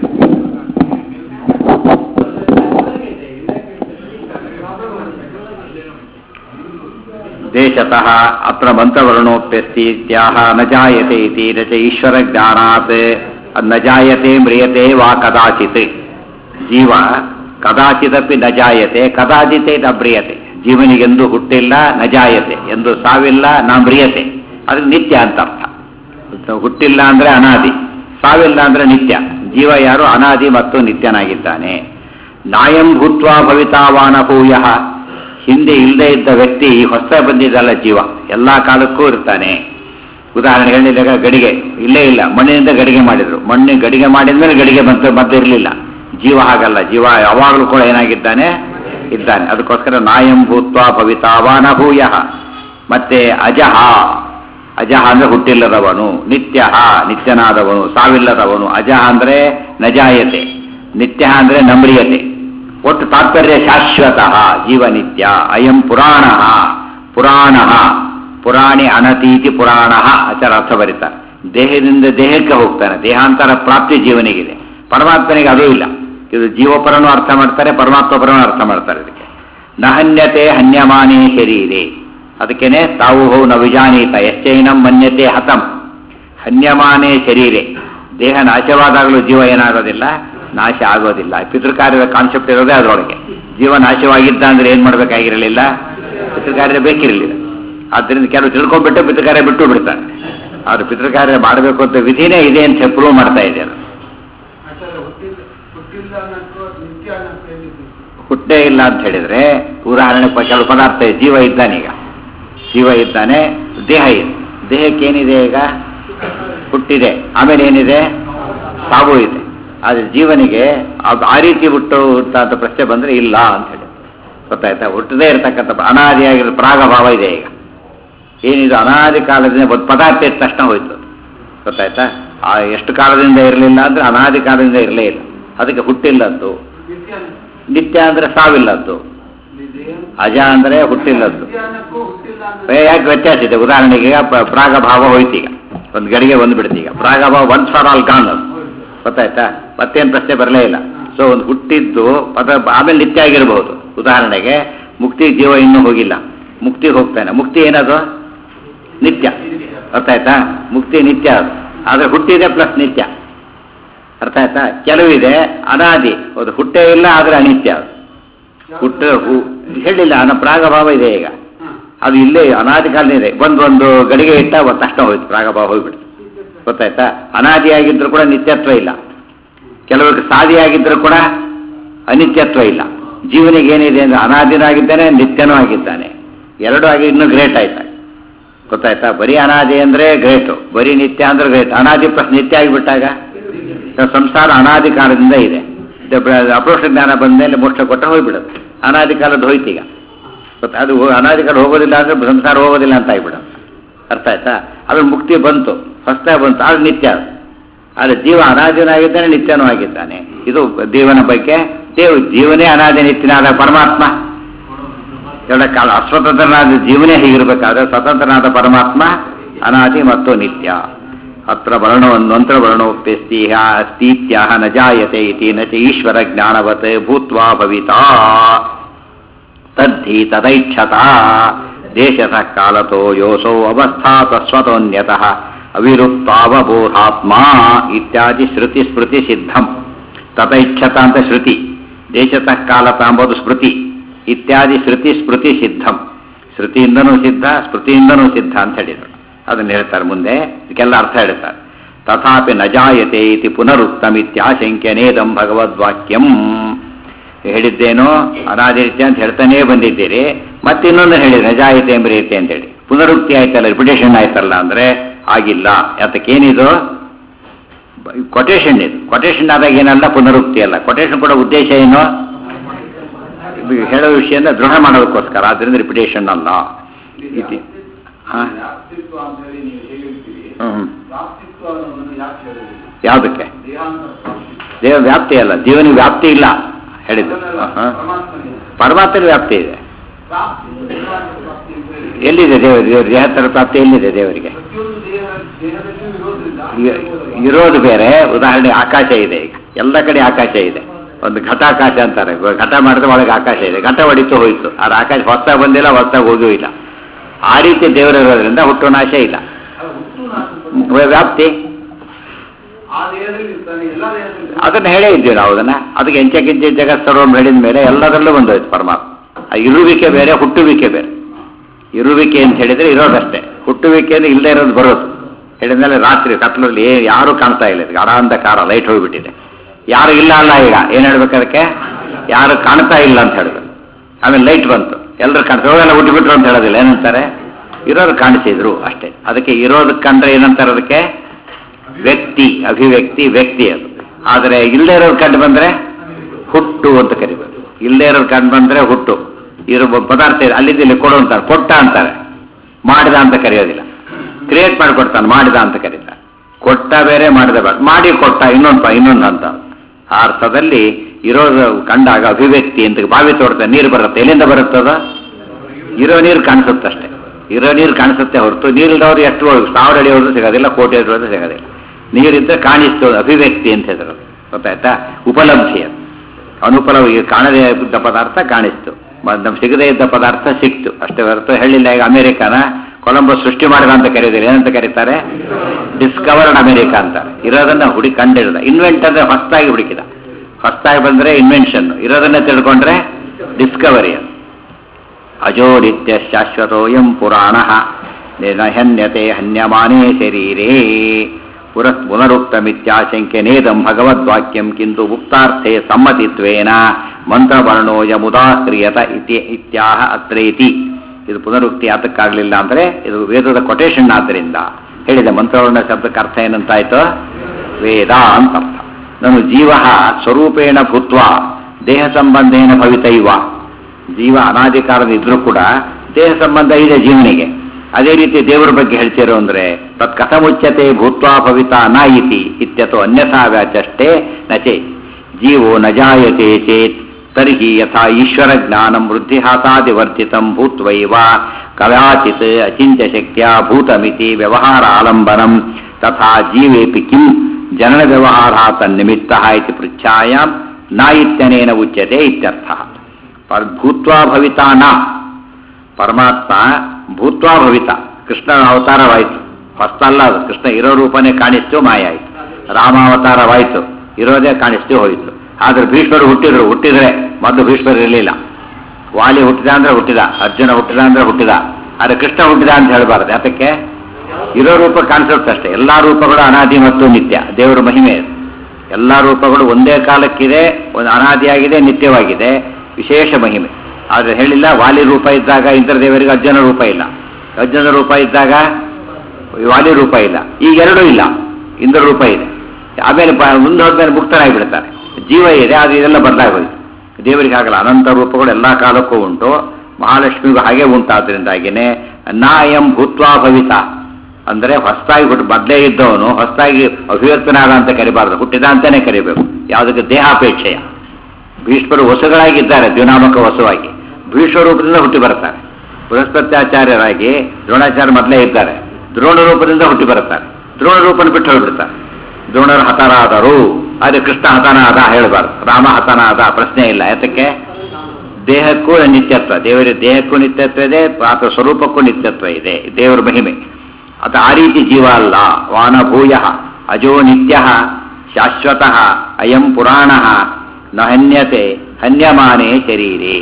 ದೇಶತಃ ಅತ್ರ ಮಂತ್ರವರ್ಣೋಪ್ಯಸ್ತಿ ಇತ್ಯಾಹ ನ ಜಾಯತೆ ಇತಿ ನ ಚ ಈಶ್ವರ ಜ್ಞಾನಾತ್ ಅದ್ ನ ಜಾಯತೆ ಮ್ರಿಯತೆ ವಾ ಕದಾಚಿತ್ ಜೀವ ಕದಾಚಿದಪಿ ನ ಜಾಯತೆ ಕದಾಚಿತೆ ನ ಬ್ರಿಯತೆ ಜೀವನಿಗೆಂದು ಹುಟ್ಟಿಲ್ಲ ನ ಜಾಯತೆ ಎಂದು ಸಾವಿಲ್ಲ ನ ಮ್ರಿಯತೆ ಅದು ನಿತ್ಯ ಅಂತ ಅರ್ಥ ಹುಟ್ಟಿಲ್ಲ ಅಂದ್ರೆ ಅನಾದಿ ಸಾವಿಲ್ಲ ಅಂದ್ರೆ ನಿತ್ಯ ಜೀವ ಯಾರು ಅನಾದಿ ಮತ್ತು ನಿತ್ಯನಾಗಿದ್ದಾನೆ ನಾಯಂ ಭೂತ್ವಾ ಭವಿತಾವಾನ ಭೂಯಃ ಹಿಂದೆ ಇಲ್ಲದೆ ಇದ್ದ ವ್ಯಕ್ತಿ ಹೊಸ ಬಂದಿದ್ದಲ್ಲ ಜೀವ ಎಲ್ಲಾ ಕಾಲಕ್ಕೂ ಇರ್ತಾನೆ ಉದಾಹರಣೆ ಹೇಳಿದಾಗ ಗಡಿಗೆ ಇಲ್ಲೇ ಇಲ್ಲ ಮಣ್ಣಿನಿಂದ ಗಡಿಗೆ ಮಾಡಿದ್ರು ಮಣ್ಣಿ ಗಡಿಗೆ ಮಾಡಿದ್ಮೇಲೆ ಗಡಿಗೆ ಬಂತು ಮತ್ತೆ ಇರಲಿಲ್ಲ ಜೀವ ಹಾಗಲ್ಲ ಜೀವ ಯಾವಾಗಲೂ ಕೂಡ ಏನಾಗಿದ್ದಾನೆ ಇದ್ದಾನೆ ಅದಕ್ಕೋಸ್ಕರ ನಾಯಂ ಭೂತ್ವಾ ಭವಿತಾವಾನ ಭೂಯ ಮತ್ತೆ ಅಜಹ ಅಜಹ ಅಂದ್ರೆ ಹುಟ್ಟಿಲ್ಲದವನು ನಿತ್ಯ ನಿತ್ಯನಾದವನು ಸಾವಿಲ್ಲದವನು ಅಜಹ ಅಂದ್ರೆ ನಜಾಯತೆ ನಿತ್ಯ ಅಂದ್ರೆ ನಮ್ರಿಯತೆ ಒಟ್ಟು ತಾತ್ಪರ್ಯ ಶಾಶ್ವತಃ ಜೀವನಿತ್ಯ ಅಯಂ ಪುರಾಣ ಪುರಾಣ ಪುರಾಣಿ ಅನತೀತಿ ಪುರಾಣ ಆಚಾರ ಅರ್ಥ ಬರೀತಾರೆ ದೇಹದಿಂದ ದೇಹಕ್ಕೆ ಹೋಗ್ತಾನೆ ದೇಹಾಂತರ ಪ್ರಾಪ್ತಿ ಜೀವನಿಗಿದೆ ಪರಮಾತ್ಮನಿಗೆ ಅದೂ ಇಲ್ಲ ಇದು ಜೀವಪರನು ಅರ್ಥ ಮಾಡ್ತಾರೆ ಪರಮಾತ್ಮ ಪರನು ಅರ್ಥ ಮಾಡ್ತಾರೆ ಇದಕ್ಕೆ ನಹನ್ಯತೆ ಹನ್ಯಮಾನೇ ಶರೀರೆ ಅದಕ್ಕೇನೆ ತಾವು ಹೋ ನ ವಿಜಾನೀತ ಎಷ್ಟೈನಂ ಮನ್ಯತೆ ಹತಂ ಹನ್ಯಮಾನೇ ಶರೀರೆ ದೇಹ ನಾಶವಾದಾಗಲೂ ಜೀವ ಏನಾಗೋದಿಲ್ಲ ನಾಶ ಆಗೋದಿಲ್ಲ ಪಿತೃಕಾರ್ಯದ ಕಾನ್ಸೆಪ್ಟ್ ಇರೋದೇ ಅದರೊಳಗೆ ಜೀವ ನಾಶವಾಗಿದ್ದ ಅಂದ್ರೆ ಏನ್ ಮಾಡ್ಬೇಕಾಗಿರಲಿಲ್ಲ ಪಿತೃಕಾರ್ಯ ಬೇಕಿರಲಿಲ್ಲ ಆದ್ದರಿಂದ ಕೆಲವು ತಿಳ್ಕೊಂಡ್ಬಿಟ್ಟು ಪಿತೃಕಾರ್ಯ ಬಿಟ್ಟು ಬಿಡ್ತಾರೆ ಅವ್ರು ಪಿತೃಕಾರ್ಯ ಮಾಡಬೇಕು ಅಂತ ವಿಧಿನೇ ಇದೆ ಅಂತ ಪ್ರೂವ್ ಮಾಡ್ತಾ ಇದ್ದಾರೆ ಆಚಾರ್ಯ ಹುಟ್ಟಿಲ್ಲ ಹುಟ್ಟಿಲ್ಲ ಅನ್ನಕ್ಕೂ ನಿತ್ಯ ಅನ್ನಕ್ಕೂ ಏನಿದೆ ಹುಟ್ಟೇ ಇಲ್ಲ ಅಂತ ಹೇಳಿದ್ರೆ ಉದಾಹರಣೆ ಪ- ಕೆಲವು ಪದಾರ್ಥ ಇದೆ. ಜೀವ ಇದ್ದಾನೀಗ ಜೀವ ಇದ್ದಾನೆ ದೇಹ ಇದೆ ದೇಹಕ್ಕೆ ಏನಿದೆ ಈಗ ಹುಟ್ಟಿದೆ ಆಮೇಲೆ ಏನಿದೆ ಸಾವು ಇದೆ ಆದ್ರೆ ಜೀವನಿಗೆ ಅದು ಆ ರೀತಿ ಹುಟ್ಟು ಹುಟ್ಟ ಅಂತ ಪ್ರಶ್ನೆ ಬಂದ್ರೆ ಇಲ್ಲ ಅಂತ ಹೇಳಿ ಗೊತ್ತಾಯ್ತಾ ಹುಟ್ಟದೇ ಇರತಕ್ಕಂಥ ಅನಾದಿಯಾಗಿರೋ ಪ್ರಾಗಭಾವ ಇದೆ ಈಗ ಏನಿದು ಅನಾದಿ ಕಾಲದಿಂದ ಒಂದು ಪದಾರ್ಥ ಇದ್ದ ತಕ್ಷಣ ಹೋಯ್ತು ಗೊತ್ತಾಯ್ತಾ ಆ ಎಷ್ಟು ಕಾಲದಿಂದ ಇರಲಿಲ್ಲ ಅಂದ್ರೆ ಅನಾದಿ ಕಾಲದಿಂದ ಇರಲೇ ಇಲ್ಲ ಅದಕ್ಕೆ ಹುಟ್ಟಿಲ್ಲದ್ದು ನಿತ್ಯ ಅನ್ನ- ನಿತ್ಯ ಅಂದ್ರೆ ಸಾವಿಲ್ಲದ್ದು ನಿತ್ಯ ಅಜ ಅಂದ್ರೆ ಹುಟ್ಟಿಲ್ಲದ್ದು ನಿತ್ಯ ಅನ್ನಕ್ಕೂ ಹುಟ್ಟಿಲ್ಲ ಏ, ಯಾಕೆ ವ್ಯತ್ಯಾಸ ಇದೆ ಉದಾಹರಣೆಗೆ ಈಗ ಪ್ರ- ಪ್ರಾಗಭಾವ ಹೋಯ್ತು ಈಗ ಒಂದು ಗಡಿಗೆ ಬಂದ್ಬಿಡ್ತು ಈಗ ಪ್ರಾಗಭಾವ ಒನ್ಸ್ ಫಾರ್ ಆಲ್ ಗಾನ್ ಅದು ಗೊತ್ತಾಯ್ತಾ ಮತ್ತೇನು ಪ್ರಶ್ನೆ ಬರಲೇ ಇಲ್ಲ ಸೊ ಒಂದು ಹುಟ್ಟಿದ್ದು ಪದ ಆಮೇಲೆ ನಿತ್ಯ ಆಗಿರಬಹುದು ಉದಾಹರಣೆಗೆ ಮುಕ್ತಿ ಜೀವ ಇನ್ನೂ ಹೋಗಿಲ್ಲ ಮುಕ್ತಿಗೆ ಹೋಗ್ತಾನೆ ಮುಕ್ತಿ ಏನದು ನಿತ್ಯ ಅರ್ಥ ಆಯ್ತಾ ಮುಕ್ತಿ ನಿತ್ಯ ಅದು ಆದ್ರೆ ಹುಟ್ಟಿದೆ ಪ್ಲಸ್ ನಿತ್ಯ ಅರ್ಥ ಆಯ್ತಾ ಕೆಲವಿದೆ ಅನಾದಿ ಅದು ಹುಟ್ಟೇ ಇಲ್ಲ ಆದ್ರೆ ಅನಿತ್ಯ ಅದು ಹುಟ್ಟ ಹು- ಹೇಳಿಲ್ಲ ಅನ ಪ್ರಾಗಭಾವ ಇದೆ ಈಗ ಅದು ಇಲ್ಲೇ ಅನಾದಿ ಕಾಲನೇ ಇದೆ ಬಂದು ಒಂದು ಗಡಿಗೆ ಇಟ್ಟ ಒಂದು ತಕ್ಷಣ ಹೋಯ್ತು ಪ್ರಾಗಭಾವ ಹೋಗ್ಬಿಡ್ತು ಗೊತ್ತಾಯ್ತಾ ಅನಾದಿಯಾಗಿದ್ರು ಕೂಡ ನಿತ್ಯತ್ವ ಇಲ್ಲ ಕೆಲವರಿಗೆ ಸಾದಿಯಾಗಿದ್ರು ಕೂಡ ಅನಿತ್ಯತ್ವ ಇಲ್ಲ ಜೀವನಿಗೆ ಏನಿದೆ ಅಂದ್ರೆ ಅನಾದಿನಾಗಿದ್ದಾನೆ ನಿತ್ಯನೂ ಆಗಿದ್ದಾನೆ ಎರಡೂ ಆಗಿ ಇನ್ನೂ ಗ್ರೇಟ್ ಆಯ್ತಾ ಗೊತ್ತಾಯ್ತಾ ಬರೀ ಅನಾದಿ ಅಂದ್ರೆ ಗ್ರೇಟು ಬರೀ ನಿತ್ಯ ಅಂದ್ರೆ ಗ್ರೇಟ್ ಅನಾದಿ ಪ್ಲಸ್ ನಿತ್ಯ ಆಗಿಬಿಟ್ಟಾಗ ಸಂಸಾರ ಅನಾದಿ ಕಾಲದಿಂದ ಇದೆ ಅಪ್ರೋಷ ಜ್ಞಾನ ಬಂದ ಮೇಲೆ ಮೋಕ್ಷ ಕೊಟ್ಟ ಹೋಗ್ಬಿಡುತ್ತೆ ಅನಾದಿ ಕಾಲದ ಹೋಯ್ತೀಗ ಗೊತ್ತಾ ಅದು ಹೋ- ಅನಾದಿ ಕಾಲ ಹೋಗೋದಿಲ್ಲ ಅಂದ್ರೆ ಸಂಸಾರ ಹೋಗೋದಿಲ್ಲ ಅಂತ ಆಗ್ಬಿಡುತ್ತೆ ಅರ್ಥ ಆಯ್ತಾ ಅದ್ರ ಮುಕ್ತಿ ಬಂತು ಹೊಸ್ತಾಗಿ ಬಂತು ಅದು ನಿತ್ಯ ಅದು. ಆದ್ರೆ ಜೀವ ಅನಾದಿನಾಗಿದ್ದಾನೆ ನಿತ್ಯನೂ ಆಗಿದ್ದಾನೆ ಇದು ಜೀವನ ಬಗ್ಗೆ ದೇವ್ ಜೀವನೇ ಅನಾದಿ ನಿತ್ಯನಾದ ಪರಮಾತ್ಮ ಎರಡ ಕಾಲ ಅಸ್ವತಂತ್ರನಾದ ಜೀವನೇ ಹೀಗಿರ್ಬೇಕಾದ್ರೆ ಸ್ವತಂತ್ರನಾದ ಪರಮಾತ್ಮ ಅನಾದಿ ಮತ್ತು ನಿತ್ಯ ಅತ್ರ ವರ್ಣವನ್ನಂತರ ವರ್ಣೋಕ್ತಿಸ್ತೀಹ ಅಸ್ತೀತ್ಯ ನ ಜಾಯತೆ ಇತಿ ನ ಚ ಈಶ್ವರ ಜ್ಞಾನವತ್ ಭೂತ್ವಾ ಭವಿತಾ ತದ್ಧಿ ತದೈಕ್ಷತ ದೇಶತಃ ಕಾಲತೋ ಯೋಸೋ ಅವಸ್ಥಾತ ಸ್ವತೋನ್ಯತಃ ಅವಿರುಕ್ತಾವಬೋಧಾತ್ಮ ಇತ್ಯಾದಿ ಶ್ರುತಿ ಸ್ಮೃತಿ ಸಿದ್ಧಂ ತದೈಕ್ಷತ ಅಂತ ಶ್ರುತಿ ದೇಶತಃ ಕಾಲತ ಎಂಬುದು ಸ್ಮೃತಿ ಇತ್ಯಾದಿ ಶ್ರುತಿ ಸ್ಮೃತಿ ಸಿದ್ಧಂ ಶ್ರುತಿಯಿಂದನೂ ಸಿದ್ಧ ಸ್ಮೃತಿಯಿಂದನೂ ಸಿದ್ಧ ಅಂತ ಹೇಳಿದರು ಅದನ್ನು ಹೇಳ್ತಾರೆ ಮುಂದೆ ಇದಕ್ಕೆಲ್ಲ ಅರ್ಥ ಹೇಳ್ತಾರೆ ತಥಾಪಿ ನ ಜಾಯತೆ ಇತಿ ಪುನರುಕ್ತಮಿತ್ಯಾಶಂಕ್ಯನೇದಂ ಭಗವದ್ವಾಕ್ಯಂ ಹೇಳಿದ್ದೇನೋ ಅನಾದಿ ರೀತಿ ಅಂತ ಹೇಳ್ತಾನೇ ಬಂದಿದ್ದೀರಿ ಮತ್ತಿನ್ನೊಂದು ಹೇಳಿ ನಜಾಯಿತೆ ಎಂಬ ರೀತಿ ಅಂತೇಳಿ ಪುನರುಕ್ತಿ ಆಯ್ತಲ್ಲ ರಿಪಿಟೇಷನ್ ಆಯ್ತಲ್ಲ ಅಂದ್ರೆ ಆಗಿಲ್ಲ ಯಾತಕ್ಕೇನಿದು ಕೊಟೇಶನ್ ಇದು ಕೊಟೇಶನ್ ಆದಾಗ ಏನಲ್ಲ ಪುನರುಕ್ತಿ ಅಲ್ಲ ಕೊಟೇಶನ್ ಕೊಡೋ ಉದ್ದೇಶ ಏನು ಇದು ಹೇಳೋ ವಿಷಯನ ದೃಢ ಮಾಡೋದಕ್ಕೋಸ್ಕರ ಆದ್ರಿಂದ ರಿಪಿಟೇಷನ್ ಅಲ್ಲ ಇತಿ ಹಾ ವ್ಯಾಪ್ತಿತ್ವ ಅಂತ ಹೇಳಿ ನೀವು ಹೇಗೆ ಹೇಳ್ತೀರಿ ಹ್ಮ್ ವ್ಯಾಪ್ತಿತ್ವ ಅನ್ನೋದನ್ನು ಯಾಕೆ ಹೇಳೋದಿಲ್ಲ ಯಾವುದಕ್ಕೆ ದೇಹಾಂತರ ವ್ಯಾಪ್ತಿತ್ವ. ದೇವ ವ್ಯಾಪ್ತಿ ಅಲ್ಲ ಜೀವನಿಗೆ ವ್ಯಾಪ್ತಿ ಇಲ್ಲ ಹೇಳಿದ್ದು ಅದನ್ನೆಲ್ಲ ಹಾ. ಪರಮಾತ್ಮನಿಗೆ ಪರಮಾತ್ಮನ ವ್ಯಾಪ್ತಿ ಇದೆ ವ್ಯಾಪ್ತಿ ದೇಹಾಂತರ ವ್ಯಾಪ್ತಿ ಅಂತ ಹೇಳಿ ಎಲ್ಲಿದೆ ದೇವ ದೇವ ದೇಹತರ ಪ್ರಾಪ್ತಿ ಎಲ್ಲಿದೆ ದೇವರಿಗೆ ಪ್ರತಿಯೊಂದು ದೇಹ ದೇಹದಲ್ಲಿಯೂ ಇರೋದ್ರಿಂದ ಇ- ಇರೋದು ಬೇರೆ ಉದಾಹರಣೆ ಆಕಾಶ ಇದೆ ಈಗ ಎಲ್ಲ ಕಡೆ ಆಕಾಶ ಇದೆ ಒಂದು ಘಟಾಕಾಶ ಅಂತಾರೆ ಇವಾಗ ಘಟ ಮಾಡಿದ್ರೆ ಒಳಗೆ ಆಕಾಶ ಇದೆ ಘಟ ಹೊಡಿತು ಹೋಯ್ತು ಆದ್ರೆ ಆಕಾಶ ಹೊಸ್ತಾಗಿ ಬಂದಿಲ್ಲ ಹೊಸ್ತಾಗಿ ಹೋಗೂ ಇಲ್ಲ ಆ ರೀತಿ ದೇವರಿರೋದ್ರಿಂದ ಹುಟ್ಟು ನಾಶ ಇಲ್ಲ ಅದು ಹುಟ್ಟು ನಾಶ ವ್ಯ- ವ್ಯಾಪ್ತಿ ಆ ದೇಹದಲ್ಲಿ ಇರ್ತಾನೆ ಎಲ್ಲ ದೇಹದಲ್ಲಿ ಅದನ್ನ ಹೇಳೇ ಇದ್ದೀವಿ ನಾವು ಅದನ್ನ ಅದಕ್ಕೆ ಎಂಚೆ ಕಿಂಚೆ ಜಗತ್ ಸರ್ವಂ ಹೇಳಿದ ಮೇಲೆ ಎಲ್ಲದರಲ್ಲೂ ಬಂದೋಯ್ತು ಪರಮಾತ್ಮ ಆ ಇರುವಿಕೆ ಬೇರೆ ಹುಟ್ಟುವಿಕೆ ಬೇರೆ ಇರುವಿಕೆ ಅಂತ ಹೇಳಿದ್ರೆ ಇರೋದಷ್ಟೇ ಹುಟ್ಟುವಿಕೆ ಅಂದ್ರೆ ಇಲ್ಲದೆ ಇರೋದು ಬರೋದು ಹೇಳಿದ್ಮೇಲೆ ರಾತ್ರಿ ಕತ್ಲಲ್ಲಿ ಏ- ಯಾರು ಕಾಣ್ತಾ ಇಲ್ಲ ಇದಕ್ಕೆ ಅರಾಂಧಕಾರ ಲೈಟ್ ಹೋಗ್ಬಿಟ್ಟಿದೆ ಯಾರು ಇಲ್ಲ ಅಲ್ಲ ಈಗ ಏನ್ ಹೇಳ್ಬೇಕು ಅದಕ್ಕೆ ಯಾರು ಕಾಣ್ತಾ ಇಲ್ಲ ಅಂತ ಹೇಳಿದ್ರು ಆಮೇಲೆ ಲೈಟ್ ಬಂತು ಎಲ್ಲರೂ ಕಾಣಿಸ್ ಹೋಗೆಲ್ಲ ಹುಟ್ಟಿಬಿಟ್ರು ಅಂತ ಹೇಳೋದಿಲ್ಲ ಏನಂತಾರೆ ಇರೋರು ಕಾಣಿಸಿದ್ರು ಅಷ್ಟೇ ಅದಕ್ಕೆ ಇರೋದು ಕಂಡ್ರೆ ಏನಂತಾರೆ ಅದಕ್ಕೆ ವ್ಯಕ್ತಿ ಅಭಿವ್ಯಕ್ತಿ ವ್ಯಕ್ತಿ ಅದು ಆದರೆ ಇಲ್ಲದೇ ಇರೋರು ಕಂಡು ಬಂದ್ರೆ ಹುಟ್ಟು ಅಂತ ಕರಿಬೇಕು ಇಲ್ಲದೇ ಇರೋರು ಕಂಡು ಬಂದ್ರೆ ಹುಟ್ಟು ಇರೋ ಪದಾರ್ಥ ಇದೆ ಅಲ್ಲಿಂದ ಇಲ್ಲಿ ಕೊಡು ಅಂತಾರೆ ಕೊಟ್ಟ ಅಂತಾರೆ ಮಾಡಿದ ಅಂತ ಕರೆಯೋದಿಲ್ಲ ಕ್ರಿಯೇಟ್ ಮಾಡಿ ಕೊಡ್ತಾನೆ ಮಾಡಿದ ಅಂತ ಕರೀತಾರೆ ಕೊಟ್ಟ ಬೇರೆ ಮಾಡಿದ ಬೇಡ ಮಾಡಿ ಕೊಟ್ಟ ಇನ್ನೊಂದು ಪ- ಇನ್ನೊಂದು ಅಂತ ಆ ಅರ್ಥದಲ್ಲಿ ಇರೋದು ಕಂಡಾಗ ಅಭಿವ್ಯಕ್ತಿ ಅಂತ ಬಾವಿ ತೋಡ್ತಾರೆ ನೀರು ಬರುತ್ತೆ ಎಲ್ಲಿಂದ ಬರುತ್ತದ ಇರೋ ನೀರು ಕಾಣಿಸುತ್ತಷ್ಟೇ ಇರೋ ನೀರು ಕಾಣಿಸುತ್ತೆ ಹೊರತು ನೀರಿಲ್ಲದವ್ರು ಎಷ್ಟು ಸಾವಿರ ಅಡಿ ಹೋದ್ರೂ ಸಿಗೋದಿಲ್ಲ ಕೋಟಿ ಅಡಿ ಹೋದ್ರೂ ಸಿಗೋದಿಲ್ಲ ನೀರಿದ್ದರೆ ಕಾಣಿಸ್ತು ಅಭಿವ್ಯಕ್ತಿ ಅಂತ ಹೇಳಿದ್ರು ಗೊತ್ತಾಯ್ತಾ ಉಪಲಬ್ಧಿ ಅದು ಅನುಪಲವ ಈ ಕಾಣದೇ ಇದ್ದ ಪದಾರ್ಥ ಕಾಣಿಸ್ತು ನಮ್ಗೆ ಸಿಗದೇ ಇದ್ದ ಪದಾರ್ಥ ಸಿಕ್ತು ಅಷ್ಟೇ ಹೊರತು ಹೇಳಿಲ್ಲ ಈಗ ಅಮೆರಿಕಾನ ಕೊಲಂಬಸ್ ಸೃಷ್ಟಿ ಮಾಡಿದ ಅಂತ ಕರೀತಾರೆ ಏನಂತ ಕರೀತಾರೆ ಡಿಸ್ಕವರ್ಡ್ ಅಮೆರಿಕ ಅಂತಾರೆ ಇರೋದನ್ನ ಹುಡಿ ಕಂಡಿಡ್ದ ಇನ್ವೆಂಟ್ ಅಂದ್ರೆ ಹೊಸದಾಗಿ ಹುಡುಕಿದ ಹೊಸದಾಗಿ ಬಂದ್ರೆ ಇನ್ವೆನ್ಷನ್ ಇರೋದನ್ನ ತಿಳ್ಕೊಂಡ್ರೆ ಡಿಸ್ಕವರಿ ಅದು ಅಜೋ ನಿತ್ಯ ಶಾಶ್ವತೋಯಂ ಪುರಾಣ ಹನ್ಯತೆ ಹನ್ಯಮಾನೇ ಶರೀರೇ ಪುರ ಪುನರುಕ್ತಮಿತ್ಯಾಶಂಕ್ಯನೇದಂ ಭಗವದ್ವಾಕ್ಯಂ ಕಿಂತು ಉಕ್ತಾರ್ಥೆ ಸಮ್ಮತಿತ್ವೇನ ಮಂತ್ರವರ್ಣೋಯಮುದಾಕ್ರಿಯತ ಇತಿ ಇತ್ಯಾಹ ಅತ್ರೇತಿ ಇದು ಪುನರುಕ್ತಿ ಯಾತಕ್ಕಾಗಲಿಲ್ಲ ಅಂದರೆ ಇದು ವೇದದ ಕೊಟೇಶನ್ ಆದ್ದರಿಂದ ಹೇಳಿದ ಮಂತ್ರವರ್ಣ ಶಬ್ದಕ್ಕೆ ಅರ್ಥ ಏನಂತಾಯ್ತು ವೇದ ಅಂತ ಅರ್ಥ ನಾನು ಜೀವ ಸ್ವರೂಪೇಣ ಭೂತ್ವ ದೇಹ ಸಂಬಂಧೇನ ಭವಿತೈವ ಜೀವ ಅನಾದಿ ಕಾಲದ ಇದ್ರೂ ಕೂಡ ದೇಹ ಸಂಬಂಧ ಇದೆ ಜೀವನಿಗೆ ಅದೇ ರೀತಿ ದೇವರ ಬಗ್ಗೆ ಹೇಳ್ತಿರೋ ಅಂದ್ರೆ ತತ್ ಕಥಮುಚ್ಯತೆ ಭೂತ್ವಾ ಭವಿತ ನ ಇತಿ ಇತ್ಯಥೋ ಅನ್ಯಥಾ ವ್ಯಾಚಷ್ಟೇ ನಚೆ ಜೀವೋ ನ ಜಾಯತೆ ಚೇತ್ ತರ್ಹಿ ಯಥಾ ಈಶ್ವರ ಜ್ಞಾನಂ ವೃದ್ಧಿಹಾಸಾದಿವರ್ಧಿತಂ ಭೂತ್ವೈವ ಕದಾಚಿತ್ ಅಚಿಂತ್ಯ ಶಕ್ತಿಯ ಭೂತಮಿತಿ ವ್ಯವಹಾರ ಆಲಂಬನಂ ತಥಾ ಜೀವೇಪಿ ಕಿಂ ಜನನ ವ್ಯವಹಾರ ತನ್ನಿಮಿತ್ತ ಇತಿ ಪೃಚ್ಛಾಯಾಂ ನ ಇತ್ಯನೇನ ಉಚ್ಯತೆ ಇತ್ಯರ್ಥ ಪರ್- ಭೂತ್ವಾ ಭವಿತಾ ನ ಪರಮಾತ್ಮ ಭೂತ್ವಾ ಭವಿತ ಕೃಷ್ಣನ ಅವತಾರವಾಯಿತು ಹೊಸ್ತಲ್ಲ ಅದು ಕೃಷ್ಣ ಇರೋ ರೂಪನೇ ಕಾಣಿಸ್ತು ಮಾಯ ಆಯಿತು ರಾಮಾವತಾರವಾಯಿತು ಇರೋದೇ ಕಾಣಿಸ್ತು ಹೋಯಿತು ಆದ್ರೆ ಭೀಷ್ಮರು ಹುಟ್ಟಿದ್ರು ಹುಟ್ಟಿದ್ರೆ ಮೊದಲು ಭೀಷ್ಮರು ಇರಲಿಲ್ಲ ವಾಲಿ ಹುಟ್ಟಿದ ಅಂದ್ರೆ ಹುಟ್ಟಿದ ಅರ್ಜುನ ಹುಟ್ಟಿದ ಅಂದ್ರೆ ಹುಟ್ಟಿದ ಆದ್ರೆ ಕೃಷ್ಣ ಹುಟ್ಟಿದ ಅಂತ ಹೇಳಬಾರ್ದು ಯಾತಕ್ಕೆ ಇರೋ ರೂಪ ಕಾಣಿಸುತ್ತೆ ಅಷ್ಟೇ ಎಲ್ಲಾ ರೂಪಗಳು ಅನಾದಿ ಮತ್ತು ನಿತ್ಯ ದೇವರ ಮಹಿಮೆ ಅದು. ಎಲ್ಲಾ ರೂಪಗಳು ಒಂದೇ ಕಾಲಕ್ಕಿದೆ ಒಂದು ಅನಾದಿಯಾಗಿದೆ ನಿತ್ಯವಾಗಿದೆ ವಿಶೇಷ ಮಹಿಮೆ ಆದ್ರೆ ಹೇಳಿಲ್ಲ ವಾಲಿ ರೂಪ ಇದ್ದಾಗ ಇಂದ್ರದೇವರಿಗೆ ಅರ್ಜುನ ರೂಪ ಇಲ್ಲ ಅರ್ಜುನ ರೂಪ ಇದ್ದಾಗ ವಾಲಿ ರೂಪ ಇಲ್ಲ ಈಗ ಎರಡೂ ಇಲ್ಲ ಇಂದ್ರ ರೂಪ ಇದೆ ಆಮೇಲೆ ಬ- ಮುಂದೆ ಹೋದ್ಮೇಲೆ ಮುಕ್ತರಾಗಿ ಬಿಡ್ತಾರೆ ಜೀವ ಇದೆ ಅದು ಇದೆಲ್ಲ ಬದಲಾಗೋಯ್ತು ದೇವರಿಗೆ ಆಗಲ್ಲ ಅನಂತ ರೂಪಗಳು ಎಲ್ಲ ಕಾಲಕ್ಕೂ ಉಂಟು ಮಹಾಲಕ್ಷ್ಮಿಗೂ ಹಾಗೆ ಉಂಟಾದ್ರಿಂದಾಗಿನೇ ನಾಯಂ ಭೂತ್ವಾ ಭವಿತ ಅಂದ್ರೆ ಹೊಸದಾಗಿ ಹುಟ್ಟು ಮೊದಲೇ ಇದ್ದವನು ಹೊಸದಾಗಿ ಅಭಿವ್ಯಕ್ತನಾದ ಅಂತ ಕರಿಬಾರ್ದು ಹುಟ್ಟಿದ ಅಂತಾನೆ ಕರಿಬೇಕು ಯಾವುದಕ್ಕೆ ದೇಹಾಪೇಕ್ಷೆಯ ಭೀಷ್ಮರು ವಸುಗಳಾಗಿದ್ದಾರೆ ದ್ವಿನಾಮಕ ವಸುವಾಗಿ ಭೀಷ್ಮ ರೂಪದಿಂದ ಹುಟ್ಟಿ ಬರ್ತಾರೆ ಬೃಹಸ್ಪತ್ಯಾಚಾರ್ಯರಾಗಿ ದ್ರೋಣಾಚಾರ್ಯ ಮೊದಲೇ ಇದ್ದಾರೆ ದ್ರೋಣ ರೂಪದಿಂದ ಹುಟ್ಟಿ ಬರುತ್ತಾರೆ ದ್ರೋಣ ರೂಪನ ಬಿಟ್ಟು ಹೋಗ್ಬಿಡ್ತಾರೆ ದ್ರೋಣರು ಹತರಾದರು ಆದರೆ ಕೃಷ್ಣ ಹತನಾದ ಹೇಳಬಾರ್ದು ರಾಮ ಹತನಾದ ಪ್ರಶ್ನೆ ಇಲ್ಲ ಯಾತಕ್ಕೆ ದೇಹಕ್ಕೂ ನಿತ್ಯತ್ವ ದೇವರ ದೇಹಕ್ಕೂ ನಿತ್ಯತ್ವ ಇದೆ ಆತ ಸ್ವರೂಪಕ್ಕೂ ನಿತ್ಯತ್ವ ಇದೆ ದೇವರ ಮಹಿಮೆ ಆತ ಆ ರೀತಿ ಜೀವ ಅಲ್ಲ ವಾನಭೂಯ ಅಜೋ ನಿತ್ಯ ಶಾಶ್ವತ ಅಯಂ ಪುರಾಣ ನ ಹನ್ಯತೆ ಹನ್ಯಮಾನೆ ಶರೀರೇ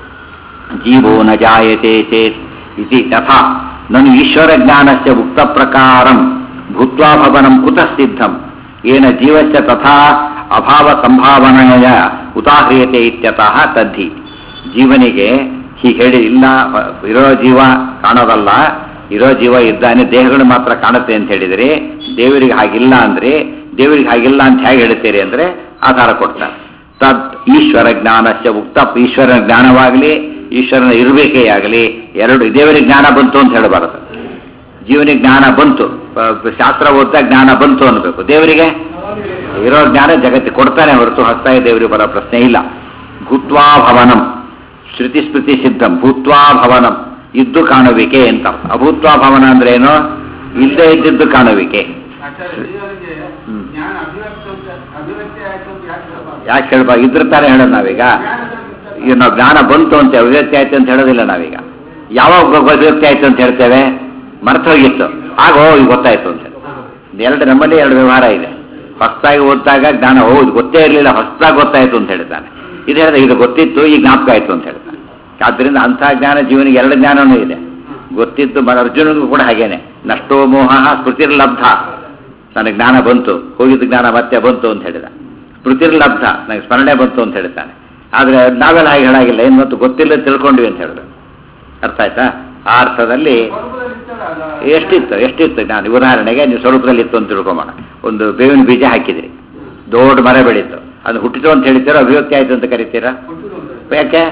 ಜೀವೋ ನ ಜಾಯತೆ ಚೇತ್ ಇತಿ ತಥಾ ನನು ಈಶ್ವರ ಜ್ಞಾನಸ್ಯ ಉಕ್ತ ಪ್ರಕಾರಂ ಭೂತ್ವಾ ಭವನಂ ಕುತಃ ಸಿದ್ಧಂ ಏನ ಜೀವಸ್ಯ ತಥಾ ಅಭಾವ ಸಂಭಾವನೆಯ ಉದಾಹ್ರಿಯತೆ ಇತ್ಯತಃ ತದ್ಧಿ ಜೀವನಿಗೆ ಹೀಗೆ ಹೇಳಿ ಇಲ್ಲ ಹ- ಇರೋ ಜೀವ ಕಾಣೋದಲ್ಲ ಇರೋ ಜೀವ ಇದ್ದಾನೆ ದೇಹಗಳು ಮಾತ್ರ ಕಾಣುತ್ತೆ ಅಂತ ಹೇಳಿದರೆ ದೇವರಿಗೆ ಹಾಗಿಲ್ಲ ಅಂದ್ರೆ ದೇವರಿಗೆ ಹಾಗಿಲ್ಲ ಅಂತ ಹೇಗೆ ಹೇಳ್ತೀರಿ ಅಂದ್ರೆ ಆಧಾರ ಕೊಡ್ತಾರೆ ತದ್ ಈಶ್ವರ ಜ್ಞಾನಸ್ಯ ಉಕ್ತ ಈಶ್ವರನ ಜ್ಞಾನವಾಗಲಿ ಈಶ್ವರನ ಇರುವಿಕೆ ಆಗಲಿ ಎರಡು ದೇವರಿಗೆ ಜ್ಞಾನ ಬಂತು ಅಂತ ಹೇಳಬಾರದು ಜೀವನಿಗೆ ಜ್ಞಾನ ಬಂತು ಪ- ಶಾಸ್ತ್ರ ಓದ್ತಾ ಜ್ಞಾನ ಬಂತು ಅನ್ಬೇಕು ದೇವರಿಗೆ ಇರೋ ಜ್ಞಾನ ಜಗತ್ತಿಗೆ ಕೊಡ್ತಾನೆ ಹೊರತು ಹೊಸದಾಗಿ ದೇವರಿಗೆ ಬರೋ ಪ್ರಶ್ನೆ ಇಲ್ಲ ಭೂತ್ವಾ ಭವನಂ ಶ್ರುತಿ ಸ್ಮೃತಿ ಸಿದ್ಧಂ ಭೂತ್ವಾ ಭವನಂ ಇದ್ದು ಕಾಣುವಿಕೆ ಅಂತ ಅಭೂತ್ವಾ ಭವನ ಅಂದ್ರೆ ಏನು ಇಲ್ಲದೆ ಇದ್ದಿದ್ದು ಕಾಣುವಿಕೆ ಆಚಾರ್ಯ ದೇವರಿಗೆ ಹ್ಮ್. ಜ್ಞಾನ ಅಭಿವ್ಯಕ್ತ ಅಂತ ಅಭಿವ್ಯಕ್ತಿ ಆಯ್ತು ಅಂತ ಯಾಕೆ ಹೇಳಬಾರ್ದು? ಯಾಕೆ ಹೇಳ್ಬಾರ್ದು ಇದ್ರ ತಾನೇ ಹೇಳೋದು ನಾವೀಗ ಜ್ಞಾನದಲ್ಲಿ ಈಗ ನಾವು ಜ್ಞಾನ ಬಂತು ಅಂತ ಅಭಿವ್ಯಕ್ತಿ ಆಯ್ತು ಅಂತ ಹೇಳೋದಿಲ್ಲ ನಾವೀಗ ಯಾವಾಗ ಗೊ- ಅಭಿವ್ಯಕ್ತಿ ಆಯ್ತು ಅಂತ ಹೇಳ್ತೇವೆ ಮರ್ತು ಹೋಗಿತ್ತು ಆಗ ಓ ಈಗ ಗೊತ್ತಾಯ್ತು ಅಂತ ಎರಡು ನಮ್ಮಲ್ಲಿ ಎರಡು ವ್ಯವಹಾರ ಇದೆ ಹೊಸದಾಗಿ ಓದಿದಾಗ ಜ್ಞಾನ ಹೌದು ಗೊತ್ತೇ ಇರಲಿಲ್ಲ ಹೊಸದಾಗಿ ಗೊತ್ತಾಯ್ತು ಅಂತ ಹೇಳ್ತಾನೆ ಇದು ಹೇಳಿದ ಇದು ಗೊತ್ತಿತ್ತು ಈಗ ಜ್ಞಾಪಕ ಆಯ್ತು ಅಂತ ಹೇಳ್ತಾನೆ ಆದ್ದರಿಂದ ಅಂಥ ಜ್ಞಾನ ಜೀವನಿಗೆ ಎರಡು ಜ್ಞಾನನೂ ಇದೆ ಗೊತ್ತಿತ್ತು ಮ- ಅರ್ಜುನನಿಗೂ ಕೂಡ ಹಾಗೇನೆ ನಷ್ಟೋ ಮೋಹ ಸ್ಮೃತಿರ್ಲಬ್ಧ ನನಗೆ ಜ್ಞಾನ ಬಂತು ಹೋಗಿದ್ದ ಜ್ಞಾನ ಮತ್ತೆ ಬಂತು ಅಂತ ಹೇಳಿದ ಸ್ಮೃತಿರ್ಲಬ್ಧ ನನಗೆ ಸ್ಮರಣೆ ಬಂತು ಅಂತ ಹೇಳ್ತಾನೆ ಆದರೆ ನಾವೆಲ್ಲ ಹಾಗೆ ಹೇಳಾಗಿಲ್ಲ ಏನು ಮತ್ತು ಗೊತ್ತಿಲ್ಲ ತಿಳ್ಕೊಂಡ್ವಿ ಅಂತ ಹೇಳಿದ್ರು ಅರ್ಥ ಆಯ್ತಾ ಆ ಅರ್ಥದಲ್ಲಿ ಸ್ವರೂಪದಲ್ಲಿ ಇರ್ತಲ್ಲ ಅದು ಎಷ್ಟಿತ್ತು ಎಷ್ಟಿತ್ತು ನಾನು ಉದಾಹರಣೆಗೆ ನೀವು ಸ್ವರೂಪದಲ್ಲಿ ಇತ್ತು ಅಂತ ತಿಳ್ಕೊಂಬೋಣ ಒಂದು ಬೇವಿನ ಬೀಜ ಹಾಕಿದ್ರಿ ದೊಡ್ಡ ಮರ ಬೆಳೀತು ಅದು ಹುಟ್ಟಿತು ಅಂತ ಹೇಳ್ತೀರಾ ಅಭಿವ್ಯಕ್ತಿ ಆಯ್ತು ಅಂತ ಕರಿತೀರಾ ಹುಟ್ಟುದು ಅಂತ. ಯಾಕೆ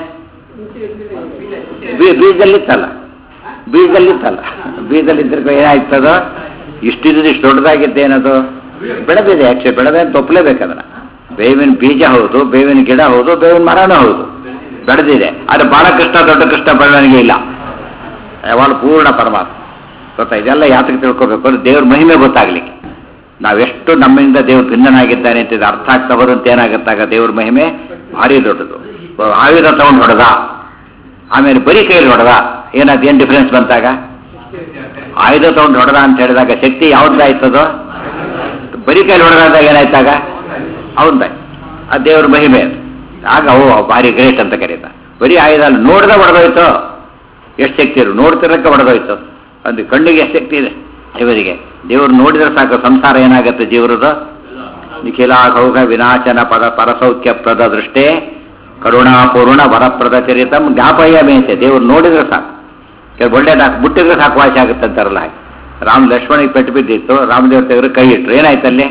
ಬೀ- ಬೀಜದಲ್ಲಿತ್ತಲ್ಲ ಬೀಜದಲ್ಲಿತ್ತಲ್ಲ ಬೀಜದಲ್ಲಿದ್ದರೆ ಏನಾಯ್ತದ ಇಷ್ಟಿದ್ದು ಇಷ್ಟು ದೊಡ್ಡದಾಗಿದ್ದೇನದು ಬೆಳೆದಿದೆ ಆಕ್ಚುಲಿ ಬೆಳೆದ ಅಂತ ಒಪ್ಪಲೇಬೇಕು ಅದನ್ನ ಬೇವಿನ ಬೀಜ ಹೌದು ಬೇವಿನ ಗಿಡ ಹೌದು ಬೇವಿನ ಮರನೂ ಹೌದು ಬೆಳೆದಿದೆ ಆದರೆ ಬಾಲಕೃಷ್ಣ ದೊಡ್ಡ ಕೃಷ್ಣ ಬೆಳವಣಿಗೆ ಇಲ್ಲ ಯಾವಾಗ ಪೂರ್ಣ ಪರಮಾತ್ಮ ಗೊತ್ತಾ ಇದೆಲ್ಲ ಯಾತಕ್ಕೆ ತಿಳ್ಕೊಬೇಕು ಅಂದ್ರೆ ದೇವ್ರ ಮಹಿಮೆ ಗೊತ್ತಾಗ್ಲಿಕ್ಕೆ ನಾವೆಷ್ಟು ನಮ್ಮಿಂದ ದೇವ್ರು ಭಿನ್ನನಾಗಿದ್ದಾನೆ ಅಂತ ಇದು ಅರ್ಥ ಆಗ್ತಾ ಬರುತ್ತೆ ಏನಾಗುತ್ತಾಗ ದೇವ್ರ ಮಹಿಮೆ ಭಾರಿ ದೊಡ್ಡದು ಆಯುಧ ತಗೊಂಡು ಹೊಡೆದ ಆಮೇಲೆ ಬರೀ ಕೈಯಲ್ಲಿ ಹೊಡೆದ ಏನಾಯ್ತು ಏನು ಡಿಫ್ರೆನ್ಸ್ ಬಂತಾಗ ಆಯುಧ ತಗೊಂಡು ಹೊಡೆದ ಅಂತ ಹೇಳಿದಾಗ ಶಕ್ತಿ ಯಾವ್ದಾಯ್ತದೋ ಬರೀ ಕೈಯಲ್ಲಿ ಹೊಡೆದಾಗ ಏನಾಯ್ತಾಗ ಅವನ್ದಾಯ್ತು ಆ ದೇವ್ರ ಮಹಿಮೆ ಅದು ಆಗ ಓ ಭಾರಿ ಗ್ರೇಟ್ ಅಂತ ಕರೀತ ಬರೀ ಆಯುಧ ಅಲ್ಲ ನೋಡ್ದ ಹೊಡೆದೋಯ್ತು ಎಷ್ಟು ಶಕ್ತಿ ಇರು ನೋಡ್ತಿರಕ್ಕೆ ಹೊಡೆದೋಯ್ತು ಅದು ಕಣ್ಣಿಗೆ ಎಷ್ಟು ಶಕ್ತಿ ಇದೆ ಇವರಿಗೆ ದೇವರು ನೋಡಿದ್ರೆ ಸಾಕು ಸಂಸಾರ ಏನಾಗುತ್ತೆ ಜೀವರದು ನಿಖಿಲ ಕೌಗ ವಿನಾಶನ ಪದ ಪರಸೌಖ್ಯ ಪ್ರದ ದೃಷ್ಟೇ ಕರುಣಾಪೂರ್ಣ ವರಪ್ರದ ಚರಿತಂ ಜ್ಞಾಪಯ್ಯ ಮೇಂತೆ ದೇವ್ರು ನೋಡಿದ್ರೆ ಸಾಕು ಕೆಲವು ಒಳ್ಳೇದಾಗಿ ಬಿಟ್ಟಿದ್ರೆ ಸಾಕು ವಾಸಿ ಆಗುತ್ತೆ ಅಂತಾರಲ್ಲ ಹಾಗೆ ರಾಮ ಲಕ್ಷ್ಮಣಿಗೆ ಪೆಟ್ಟು ಬಿದ್ದಿತ್ತು ರಾಮದೇವ್ರ ತೆಗೆದ್ರೆ ಕೈ ಇಟ್ರು ಏನಾಯ್ತಲ್ಲಿ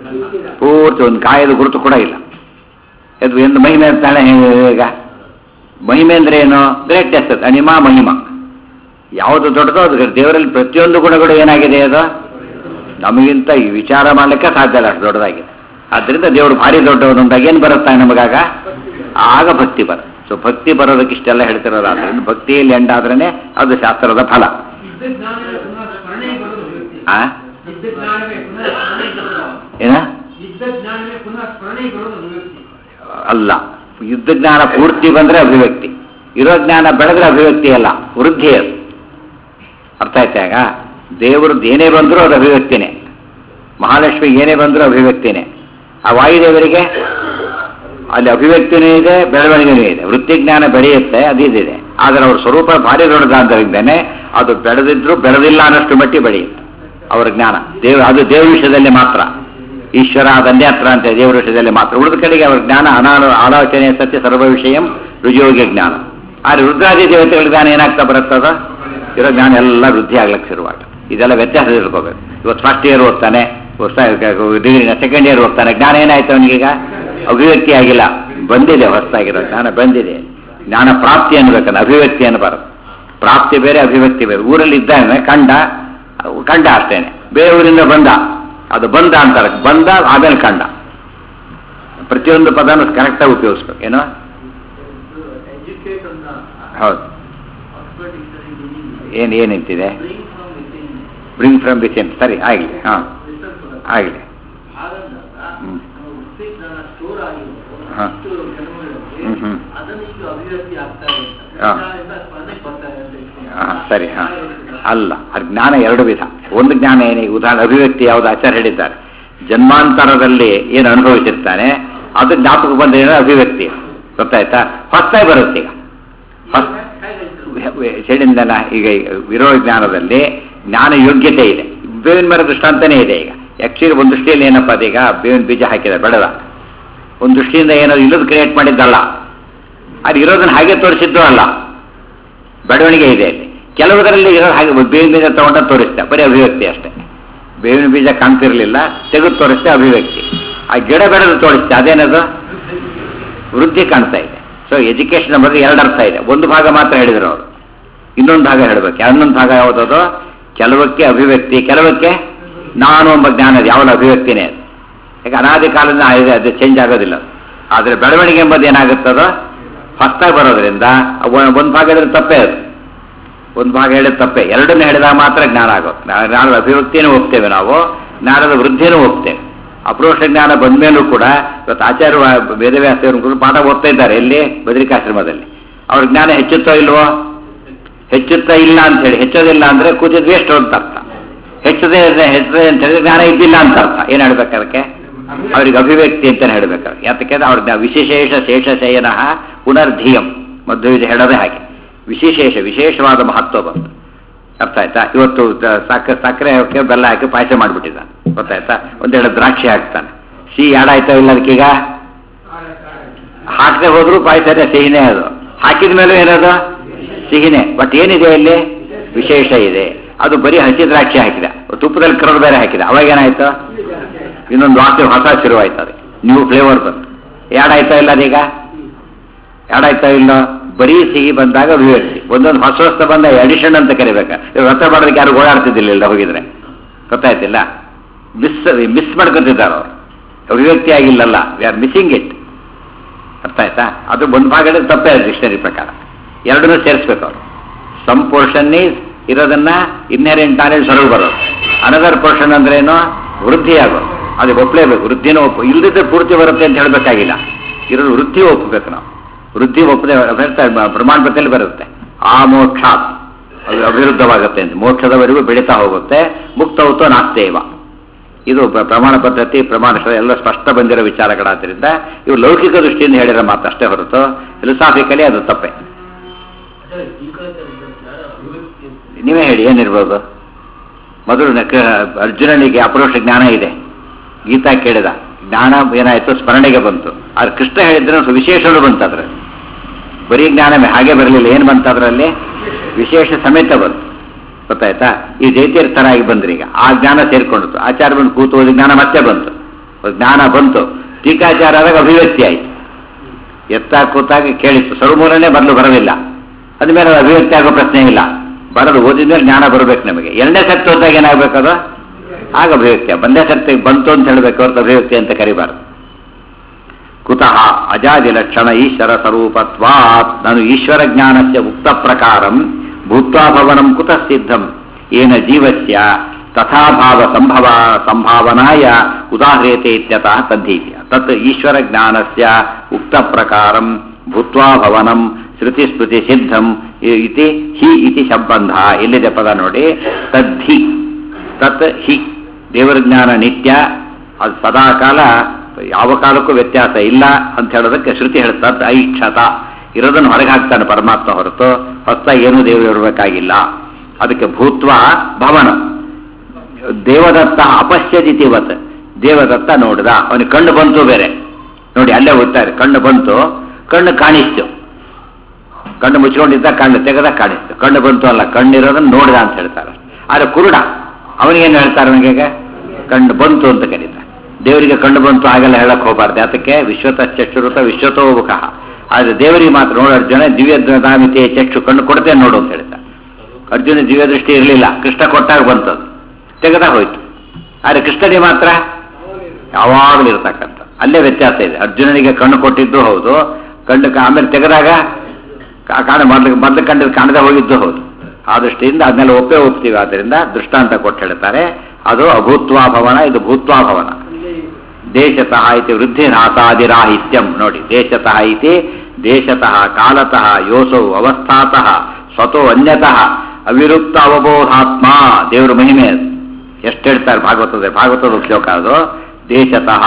ಪೂರ್ತಿ ಒಂದು ಕಾಯದ ಗುರುತು ಕೂಡ ಇಲ್ಲ ಅದು ಎಂದು ಮಹಿಮೆ ಅಂತಾನೆ ಈಗ ಮಹಿಮೆ ಅಂದ್ರೆ ಏನು ಗ್ರೇಟ್ನೆಸ್ ಅನಿಮ ಮಹಿಮ ಯಾವುದು ದೊಡ್ಡದೋ ಅದು ದೇವರಲ್ಲಿ ಪ್ರತಿಯೊಂದು ಗುಣಗಳು ಏನಾಗಿದೆ ಅದು ನಮಗಿಂತ ಈ ವಿಚಾರ ಮಾಡಲಿಕ್ಕೆ ಸಾಧ್ಯ ಇಲ್ಲ ಅಷ್ಟು ದೊಡ್ಡದಾಗಿದೆ ಆದ್ದರಿಂದ ದೇವರು ಭಾರಿ ದೊಡ್ಡವನೊಂದಾಗ ಏನು ಬರುತ್ತಾ ನಮಗಾಗ ಆಗ ಭಕ್ತಿ ಬರ ಸೊ ಭಕ್ತಿ ಬರೋದಕ್ಕೆ ಇಷ್ಟೆಲ್ಲ ಹೇಳ್ತಿರೋದಾದ್ರಿಂದ ಭಕ್ತಿಯಲ್ಲಿ ಎಂಡಾದ್ರೇನೆ ಅದು ಶಾಸ್ತ್ರದ ಫಲ ಇದ್ದ ಜ್ಞಾನವೇ ಪುನಃ ಸ್ಮರಣೆಗೆ ಬರೋದು ವ್ಯಕ್ತಿ ಆ ಇದ್ದ ಜ್ಞಾನವೇ ಪುನಃ ಸ್ಮರಣೆಗೆ ಬರೋದು ಏನ ಇದ್ದ ಜ್ಞಾನವೇ ಪುನಃ ಸ್ಮರಣೆಗೆ ಬರೋದು ವ್ಯಕ್ತಿ ಅಲ್ಲ ಯುದ್ಧ ಜ್ಞಾನ ಪೂರ್ತಿ ಬಂದ್ರೆ ಅಭಿವ್ಯಕ್ತಿ ಇರೋ ಜ್ಞಾನ ಬೆಳೆದ್ರೆ ಅಭಿವ್ಯಕ್ತಿ ಅಲ್ಲ ವೃದ್ಧಿ ಅದು ಅರ್ಥ ಆಯ್ತಾಗ ದೇವ್ರದ್ದು ಏನೇ ಬಂದರೂ ಅದು ಅಭಿವ್ಯಕ್ತಿನೇ ಮಹಾಲಕ್ಷ್ಮಿ ಏನೇ ಬಂದರೂ ಅಭಿವ್ಯಕ್ತಿನೇ ಆ ವಾಯುದೇವರಿಗೆ ಅಲ್ಲಿ ಅಭಿವ್ಯಕ್ತಿನೂ ಇದೆ ಬೆಳವಣಿಗೆನೂ ಇದೆ ವೃತ್ತಿ ಜ್ಞಾನ ಬೆಳೆಯುತ್ತೆ ಅದಿದೆ ಆದರೆ ಅವ್ರ ಸ್ವರೂಪ ಭಾರಿ ದೊಡ್ಡದಾದ್ದರಿಂದನೇ ಅದು ಬೆಳೆದಿದ್ರು ಬೆಳೆದಿಲ್ಲ ಅನ್ನಷ್ಟು ಮಟ್ಟಿ ಬೆಳೆಯುತ್ತೆ ಅವರ ಜ್ಞಾನ ದೇವ ಅದು ದೇವ್ರ ವಿಷಯದಲ್ಲಿ ಮಾತ್ರ ಈಶ್ವರ ಅದನ್ಯತ್ರ ಅಂತ ದೇವರ ವಿಷಯದಲ್ಲಿ ಮಾತ್ರ ಉಳಿದ ಕಡೆಗೆ ಅವರ ಜ್ಞಾನ ಅನಾಲೋ ಆಲೋಚನೆ ಸತ್ಯ ಸರ್ವ ವಿಷಯಂ ರುಜೋಗ್ಯ ಜ್ಞಾನ ಆದರೆ ರುದ್ರಾದಿ ದೇವತೆಗಳ ಜ್ಞಾನ ಏನಾಗ್ತಾ ಬರುತ್ತದ ಇರೋ ಜ್ಞಾನ ಎಲ್ಲ ವೃದ್ಧಿ ಆಗ್ಲಿಕ್ಕೆ ಶುರುವಾಗ ಇದೆಲ್ಲ ವ್ಯತ್ಯಾಸ ತಿಳ್ಕೋಬೇಕು ಇವತ್ತು ಫಸ್ಟ್ ಇಯರ್ ಓದ್ತಾನೆ ಡಿಗ್ರಿನ ಸೆಕೆಂಡ್ ಇಯರ್ ಓದ್ತಾನೆ ಜ್ಞಾನ ಏನಾಯ್ತು ಅವನಿಗೀಗ ಅಭಿವ್ಯಕ್ತಿ ಆಗಿಲ್ಲ ಬಂದಿದೆ ಹೊಸದಾಗಿರೋ ಜ್ಞಾನ ಬಂದಿದೆ ಜ್ಞಾನ ಪ್ರಾಪ್ತಿ ಅನ್ಬೇಕನ್ನ ಅಭಿವ್ಯಕ್ತಿ ಅನ್ನಬಾರದು ಪ್ರಾಪ್ತಿ ಬೇರೆ ಅಭಿವ್ಯಕ್ತಿ ಬೇರೆ ಊರಲ್ಲಿ ಇದ್ದಾನೆ ಕಂಡ ಕಂಡ ಅಷ್ಟೇನೆ ಬೇರೆ ಊರಿಂದ ಬಂದ ಅದು ಬಂದ ಅಂತಾರೆ ಬಂದ ಆಮೇಲೆ ಕಂಡ ಪ್ರತಿಯೊಂದು ಪದನೂ ಕರೆಕ್ಟಾಗಿ ಉಪಯೋಗಿಸ್ಬೇಕು ಏನೋ ಎಜುಕೇಟ್ ಅಂತ ಹೌದು ಆಕ್ಸ್ಫರ್ಡ್ ಡಿಕ್ಷನರಿ ಮೀನಿಂಗ್ ಏನು ಏನಿಂತಿದೆ bring from within bring from within ಸರಿ ಆಗಲಿ ಹಾಂ ಆಗಲಿ ಹಾಗಂದಾಗ ಹ್ಮ್. ನಮ್ಮ ವೃತ್ತಿ ಜ್ಞಾನ ಸ್ಟೋರ್ ಆಗಿರೋದು ಹಾ. ಅಷ್ಟು ಜನ್ಮಗಳಲ್ಲಿ ಹ್ಮ್, ಹ್ಮ್. ಅದನ್ನು ಈಗ ಅಭಿವ್ಯಕ್ತಿ ಆಗ್ತಾ ಇದೆ ಅಂತ. ಹಾ. ಜ್ಞಾನದಿಂದ ಸ್ಮರಣೆಗೆ ಬರ್ತಾ ಇದೆ ಅಂತ ಹೇಳ್ತೀನಿ. ಹಾಂ ಸರಿ ಹಾಂ ಅಲ್ಲ ಅದು ಜ್ಞಾನ ಎರಡು ವಿಧ ಒಂದು ಜ್ಞಾನ ಏನು ಉದಾಹರಣೆ ಅಭಿವ್ಯಕ್ತಿ ಯಾವುದು ಆಚಾರ್ಯ ಹೇಳಿದ್ದಾರೆ ಜನ್ಮಾಂತರದಲ್ಲಿ ಏನು ಅನುಭವಿಸಿರ್ತಾನೆ ಅದು ಜ್ಞಾಪಕ ಬಂದ ಏನೋ ಅಭಿವ್ಯಕ್ತಿ ಗೊತ್ತಾಯ್ತಾ ಹೊಸ್ತಾಗಿ ಬರುತ್ತೆ ಈಗ ಹೊಸ್ ಹೇಳಿಂದಲ್ಲ ಈಗ ವಿರೋ ಜ್ಞಾನದಲ್ಲಿ ಜ್ಞಾನ ಯೋಗ್ಯತೆ ಇದೆ ಬೇವಿನ ಮರ ದೃಷ್ಟಾಂತನೇ ಇದೆ ಈಗ ಆ್ಯಕ್ಚುಲಿ ಒಂದು ದೃಷ್ಟಿಯಲ್ಲಿ ಏನಪ್ಪ ಅದೀಗ ಬೇವಿನ ಬೀಜ ಹಾಕಿದ ಬೆಳೆದ ಒಂದು ದೃಷ್ಟಿಯಿಂದ ಏನೋ ಇಲ್ಲದ ಕ್ರಿಯೇಟ್ ಮಾಡಿದ್ದಲ್ಲ ಅದು ಇರೋದನ್ನ ಹಾಗೆ ತೋರಿಸಿದ್ದು ಅಲ್ಲ ಬೆಳವಣಿಗೆ ಇದೆ ಅಲ್ಲಿ ಕೆಲವುದರಲ್ಲಿ ಇರೋದು ಹಾಗೆ ಬೇವಿನ ಬೀಜ ತಗೊಂಡ ತೋರಿಸ್ತೆ ಬರೀ ಅಭಿವ್ಯಕ್ತಿ ಅಷ್ಟೇ ಬೇವಿನ ಬೀಜ ಕಾಣ್ತಿರ್ಲಿಲ್ಲ ತೆಗೆದು ತೋರಿಸ್ತೆ ಅಭಿವ್ಯಕ್ತಿ ಆ ಗಿಡ ಬೆಳೆದು ತೋರಿಸ್ತೆ ಅದೇನದು ವೃದ್ಧಿ ಕಾಣ್ತಾ ಇದೆ ಸೊ ಎಜುಕೇಶನ್ ಬಗ್ಗೆ ಎರಡು ಅರ್ಥ ಇದೆ ಒಂದು ಭಾಗ ಮಾತ್ರ ಹೇಳಿದ್ರು ಅವರು ಇನ್ನೊಂದು ಭಾಗ ಹೇಳಬೇಕು ಇನ್ನೊಂದು ಭಾಗ ಯಾವುದದು ಕೆಲವಕ್ಕೆ ಅಭಿವ್ಯಕ್ತಿ ಕೆಲವಕ್ಕೆ ನಾನು ಎಂಬ ಜ್ಞಾನ ಇದೆ ಯಾವನ ಅಭಿವ್ಯಕ್ತಿನೇ ಅದು ಯಾಕೆ ಅನಾದಿ ಕಾಲದಿಂದ ಇದೆ ಅದು ಚೇಂಜ್ ಆಗೋದಿಲ್ಲ ಆದರೆ ಬೆಳವಣಿಗೆ ಎಂಬುದು ಏನಾಗುತ್ತದೋ ಹೊಸ್ತಾಗಿ ಬರೋದ್ರಿಂದ ಒಂದು ಭಾಗ ಹೇಳಿದ್ರೆ ತಪ್ಪೇ ಅದು ಒಂದು ಭಾಗ ಹೇಳಿದ ತಪ್ಪೆ ಎರಡನ್ನೂ ಹೇಳಿದಾಗ ಮಾತ್ರ ಜ್ಞಾನ ಆಗೋದು ನಾ- ಜ್ಞಾನದ ಅಭಿವ್ಯಕ್ತಿಯನ್ನು ಒಪ್ತೇವೆ ನಾವು ಜ್ಞಾನದ ವೃದ್ಧಿನೂ ಒಪ್ತೇವೆ ಅಪ್ರೋಷ ಜ್ಞಾನ ಬಂದ ಮೇಲೂ ಕೂಡ ಇವತ್ತು ಆಚಾರ್ಯ ವ- ವೇದವ್ಯಾಸರು ಕೂಡ ಪಾಠ ಓದ್ತಾ ಇದ್ದಾರೆ ಎಲ್ಲಿ ಬದರಿಕಾಶ್ರಮದಲ್ಲಿ ಅವ್ರ ಜ್ಞಾನ ಹೆಚ್ಚುತ್ತೋ ಇಲ್ವೋ ಹೆಚ್ಚುತ್ತಾ ಇಲ್ಲ ಅಂತ ಹೇಳಿ ಹೆಚ್ಚೋದಿಲ್ಲ ಅಂದ್ರೆ ಕೂತಿದ್ ವೇಸ್ಟ್ ಅಂತ ಅರ್ಥ ಹೆಚ್ಚದೆ ಹೆಚ್ಚದೆ ಅಂತ ಹೇಳಿದ್ರೆ ಜ್ಞಾನ ಇದ್ದಿಲ್ಲ ಅಂತ ಅರ್ಥ ಏನ್ ಹೇಳ್ಬೇಕು ಅದಕ್ಕೆ ಅವ್ರಿಗೆ ಅಭಿವ್ಯಕ್ತಿ ಅಂತಾನೆ ಹೇಳ್ಬೇಕು ಯಾತಕ್ಕೆ ಅವ್ರ ಜ್ಞಾ- ವಿಶೇಷ ಶೇಷ ಶಯನ ಪುನರ್ಧೀಯಂ ಮಧ್ವಿಧ ಹೇಳೋದೇ ಹಾಗೆ ವಿಶೇಷ ವಿಶೇಷವಾದ ಮಹತ್ವ ಬಂತು ಅರ್ಥ ಆಯ್ತಾ ಇವತ್ತು ದ- ಸಕ್ಕ ಸಕ್ಕರೆ ಹಾಕಿ ಬೆಲ್ಲ ಹಾಕಿ ಪಾಯಸ ಮಾಡಿಬಿಟ್ಟಿದ್ದಾನೆ ಗೊತ್ತಾಯ್ತಾ ಒಂದೆರಡು ದ್ರಾಕ್ಷಿ ಹಾಕ್ತಾನೆ ಸಿಹಿ ಆಡಾಯ್ತಾ ಇಲ್ಲ ಅದಕ್ಕೀಗ ಹಾಕದೆ ಹೋದ್ರು ಪಾಯಸನೇ ಸಿಹಿನೇ ಅದು ಹಾಕಿದ ಮೇಲೂ ಏನದು ಸಿಹಿನೇ ಬಟ್ ಏನಿದೆ ಅಲ್ಲಿ ವಿಶೇಷ ಇದೆ ಅದು ಬರೀ ಹಸಿ ದ್ರಾಕ್ಷಿ ಹಾಕಿದ ತುಪ್ಪದಲ್ಲಿ ಕರಡು ಬೇರೆ ಹಾಕಿದ ಅವಾಗ ಏನಾಯ್ತು ಇನ್ನೊಂದು ವಾಸನೆ ಹೊಸ ಶುರುವಾಯ್ತು ಅದು ನ್ಯೂ ಫ್ಲೇವರ್ ಬಂತು ಯಾಡಾಯ್ತಾ ಇಲ್ಲ ಅದೀಗ ಯಾಡಾಯ್ತಾ ಇಲ್ಲ ಬರೀ ಸಿಹಿ ಬಂದಾಗ ಅಭಿವ್ಯಕ್ತಿ ಒಂದೊಂದು ಹೊಸ ಹೊಸ ಬಂದ ಅಡಿಷನ್ ಅಂತ ಕರಿಬೇಕಾ ಇವಾಗ ವ್ರತ ಮಾಡೋದಕ್ಕೆ ಯಾರು ಓಡಾಡ್ತಿದ್ದಿಲ್ಲ ಹೋಗಿದ್ರೆ ಗೊತ್ತಾಯ್ತಿಲ್ಲ ಮಿಸ್ ಮಿಸ್ ಮಾಡ್ಕೊತಿದ್ದಾರೆ ಅವರು ಅಭಿವ್ಯಕ್ತಿ ಆಗಿಲ್ಲಲ್ಲ ವಿ ಆರ್ ಮಿಸ್ಸಿಂಗ್ ಇಟ್ ಅರ್ಥ ಆಯ್ತಾ ಅದು ಒಂದು ಭಾಗದ ತಪ್ಪೇ ಡಿಕ್ಷನರಿ ಪ್ರಕಾರ ಎರಡನ್ನೂ ಸೇರಿಸ್ಬೇಕು ಅವರು ಸಮ್ ಪೋರ್ಷನ್ ಈಸ್ ಇರೋದನ್ನ ಇನ್ನೆರೆಂಟ್ ನಾಲೆಜ್ ಹೊರಗೆ ಬರೋದು ಅನದರ್ ಪೋರ್ಷನ್ ಅಂದ್ರೆ ಏನು ವೃದ್ಧಿ ಆಗೋದು ಅದು ಒಪ್ಪಲೇಬೇಕು ವೃದ್ಧಿನೂ ಒಪ್ಪು ಇಲ್ಲದಿದ್ದರೆ ಪೂರ್ತಿ ಬರುತ್ತೆ ಅಂತ ಹೇಳಬೇಕಾಗಿಲ್ಲ ಇರೋದು ವೃದ್ಧಿ ಒಪ್ಪಬೇಕು ನಾವು ವೃದ್ಧಿ ಒಪ್ಪದೆ ಹೇಳ್ತಾರೆ ಮ- ಪ್ರಮಾಣ ಪತ್ರದಲ್ಲಿ ಬರುತ್ತೆ ಆ ಮೋಕ್ಷ ಅದು ಅವಿರುದ್ಧವಾಗುತ್ತೆ ಅಂತ ಮೋಕ್ಷದವರೆಗೂ ಬೆಳೀತಾ ಹೋಗುತ್ತೆ ಮುಕ್ತೌತೋ ನಾಸ್ತೇವ ಇದು ಪ್ರ- ಪ್ರಮಾಣ ಪದ್ಧತಿ ಪ್ರಮಾಣ ಶ- ಎಲ್ಲ ಸ್ಪಷ್ಟ ಬಂದಿರೋ ವಿಚಾರಗಳಾದ್ರಿಂದ ಇವು ಲೌಕಿಕ ದೃಷ್ಟಿಯಿಂದ ಹೇಳಿರೋ ಮಾತು ಅಷ್ಟೇ ಹೊರತು ಫಿಲಸಾಫಿಕಲಿ ಅದು ತಪ್ಪೆ ನೀವೇ ಹೇಳಿ ಏನಿರ್ಬೋದು ಮೊದಲು ನಕ- ಅರ್ಜುನನಿಗೆ ಅಪರೋಕ್ಷ ಜ್ಞಾನ ಇದೆ ಗೀತಾ ಕೇಳಿದ ಜ್ಞಾನ ಏನಾಯ್ತು ಸ್ಮರಣೆಗೆ ಬಂತು ಆದ್ರೆ ಕೃಷ್ಣ ಹೇಳಿದ್ರೆ ಒಂದು ವಿಶೇಷಗಳು ಬಂತು ಅದ್ರಲ್ಲಿ ಬರೀ ಜ್ಞಾನವೇ ಹಾಗೆ ಬರಲಿಲ್ಲ ಏನು ಬಂತು ಅದರಲ್ಲಿ ವಿಶೇಷ ಸಮೇತ ಬಂತು ಗೊತ್ತಾಯ್ತಾ ಈ ಜೈತೀರ್ಥರಾಗಿ ಬಂದ್ರಿ ಈಗ ಆ ಜ್ಞಾನ ಸೇರ್ಕೊಂಡಿತು ಆಚಾರ ಬಂದು ಕೂತು ಓದಿ ಜ್ಞಾನ ಮತ್ತೆ ಬಂತು ಜ್ಞಾನ ಬಂತು ಟೀಕಾಚಾರ ಆದಾಗ ಅಭಿವ್ಯಕ್ತಿ ಆಯಿತು ಎತ್ತ ಕೂತಾಗ ಕೇಳಿತ್ತು ಸರ್ವಮೂಲನೇ ಬರಲು ಬರಲಿಲ್ಲ ಅದ್ಮೇಲೆ ಅದು ಅಭಿವ್ಯಕ್ತಿ ಆಗೋ ಪ್ರಶ್ನೆ ಇಲ್ಲ ಬರಲು ಓದಿದ್ಮೇಲೆ ಜ್ಞಾನ ಬರಬೇಕು ನಮಗೆ ಎರಡನೇ ಸತ್ತು ಹೋದಾಗ ಏನಾಗಬೇಕದು ಆಗ ಅಭಿವ್ಯಕ್ತಿ ಬಂದೇ ಸತ್ತು ಬಂತು ಅಂತ ಹೇಳಬೇಕು ಹೊರತು ಅಭಿವ್ಯಕ್ತಿ ಅಂತ ಕರಿಬಾರದು ಕುತಃ ಅಜಾದಿ ಲಕ್ಷಣ ಈಶ್ವರ ಸ್ವರೂಪತ್ವಾತ್ ನಾನು ಈಶ್ವರ ಜ್ಞಾನಸ್ಯ ಉಕ್ತ ಪ್ರಕಾರಂ ಭೂತ್ವಾ ಭವನಂ ಕುತಃ ಸಿದ್ಧಂ ಏನ ಜೀವಸ್ಯ ತಥಾಭಾವ ಸಂಭವ ಸಂಭಾವನಾಯ ಉದಾಹ್ರಿಯತೆ ಇತ್ಯತಃ ತದ್ಧೀತಿ ತತ್ ಈಶ್ವರ ಜ್ಞಾನಸ್ಯ ಉಕ್ತ ಪ್ರಕಾರಂ ಭೂತ್ವಾ ಭವನಂ ಶ್ರುತಿ ಸ್ಮೃತಿ ಸಿದ್ಧಂ ಇ- ಇತಿ ಹಿ ಇತಿ ಸಂಬಂಧ ಎಲ್ಲಿದೆ ಪದ ನೋಡಿ ತದ್ಧಿ ತತ್ ಹಿ ದೇವರ ಜ್ಞಾನ ನಿತ್ಯ ಅದು ಸದಾಕಾಲ ಯಾವ ಕಾಲಕ್ಕೂ ವ್ಯತ್ಯಾಸ ಇಲ್ಲ ಅಂತ ಹೇಳೋದಕ್ಕೆ ಶ್ರುತಿ ಹೇಳ್ತದ ಐಕ್ಷತ ಇರೋದನ್ನು ಹೊರಗೆ ಹಾಕ್ತಾನೆ ಪರಮಾತ್ಮ ಹೊರತು ಹೊಸ ಏನೂ ದೇವರು ಇರಬೇಕಾಗಿಲ್ಲ ಅದಕ್ಕೆ ಭೂತ್ವ ಭವನ ದೇವದತ್ತ ಅಪಶ್ಯದಿತಿವತ್ ದೇವದತ್ತ ನೋಡಿದ ಅವನಿಗೆ ಕಣ್ಣು ಬಂತು ಬೇರೆ ನೋಡಿ ಅಲ್ಲೇ ಓದ್ತಾರೆ ಕಣ್ಣು ಬಂತು ಕಣ್ಣು ಕಾಣಿಸ್ತು ಕಣ್ಣು ಮುಚ್ಕೊಂಡಿದ್ದ ಕಣ್ಣು ತೆಗೆದ ಕಾಣಿಸ್ತು ಕಣ್ಣು ಬಂತು ಅಲ್ಲ ಕಣ್ಣಿರೋದನ್ನ ನೋಡಿದ ಅಂತ ಹೇಳ್ತಾರೆ ಆದ್ರೆ ಕುರುಡ ಅವನಿಗೇನು ಹೇಳ್ತಾರೆ ಅವನಿಗೆ ಕಣ್ಣು ಬಂತು ಅಂತ ಕರೀತಾರೆ ದೇವರಿಗೆ ಕಣ್ಣು ಬಂತು ಹಾಗೆಲ್ಲ ಹೇಳಕ್ ಹೋಗಬಾರ್ದು ಅದಕ್ಕೆ ವಿಶ್ವತ ಚಕ್ಷುರುತ ವಿಶ್ವತೋಮುಖ ಆದ್ರೆ ದೇವರಿಗೆ ಮಾತ್ರ ನೋಡು ಅರ್ಜುನ ದಿವ್ಯ ದಾಮಿತಿಯ ಚಕ್ಷು ಕಣ್ಣು ಕೊಡ್ತೇನೆ ನೋಡು ಅಂತ ಹೇಳ್ತಾರೆ ಅರ್ಜುನ ದಿವ್ಯ ದೃಷ್ಟಿ ಇರಲಿಲ್ಲ ಕೃಷ್ಣ ಕೊಟ್ಟಾಗ ಬಂತದ್ದು ತೆಗೆದ ಹೋಯ್ತು ಆದ್ರೆ ಕೃಷ್ಣನಿಗೆ ಮಾತ್ರ ಯಾವಾಗಲೂ ಇರ್ತಕ್ಕಂಥ ಅಲ್ಲೇ ವ್ಯತ್ಯಾಸ ಇದೆ ಅರ್ಜುನನಿಗೆ ಕಣ್ಣು ಕೊಟ್ಟಿದ್ದು ಹೌದು ಕಣ್ಣು ಕ- ಆಮೇಲೆ ತೆಗೆದಾಗ ಕಾ- ಕಾಣ ಮೊದಲು ಮೊದಲು ಕಂಡು ಕಾಣದೆ ಹೋಗಿದ್ದು ಹೌದು ಆ ದೃಷ್ಟಿಯಿಂದ ಅದನ್ನೆಲ್ಲ ಒಪ್ಪೇ ಒಪ್ತೀವಿ ಆದ್ದರಿಂದ ದೃಷ್ಟಾಂತ ಕೊಟ್ಟು ಹೇಳ್ತಾರೆ ಅದು ಅಭೂತ್ವಾ ಭವನ ಇದು ಭೂತ್ವಾ ಭವನ ದೇಶತಃ ಇತಿ ವೃದ್ಧಿನಾಥಾದಿರಾಹಿತ್ಯಂ ನೋಡಿ ದೇಶತಃ ಇತಿ ದೇಶತಃ ಕಾಲತಃ ಯೋಸೌ ಅವಸ್ಥಾತಃ ಸ್ವತೋ ಅನ್ಯತಃ ಅವಿರುಕ್ತ ಅವಬೋಧಾತ್ಮ ದೇವರ ಮಹಿಮೆ ಅದು ಎಷ್ಟು ಹೇಳ್ತಾರೆ ಭಾಗವತದ ಭಾಗವತದ ಶ್ಲೋಕ ಅದು ದೇಶತಃ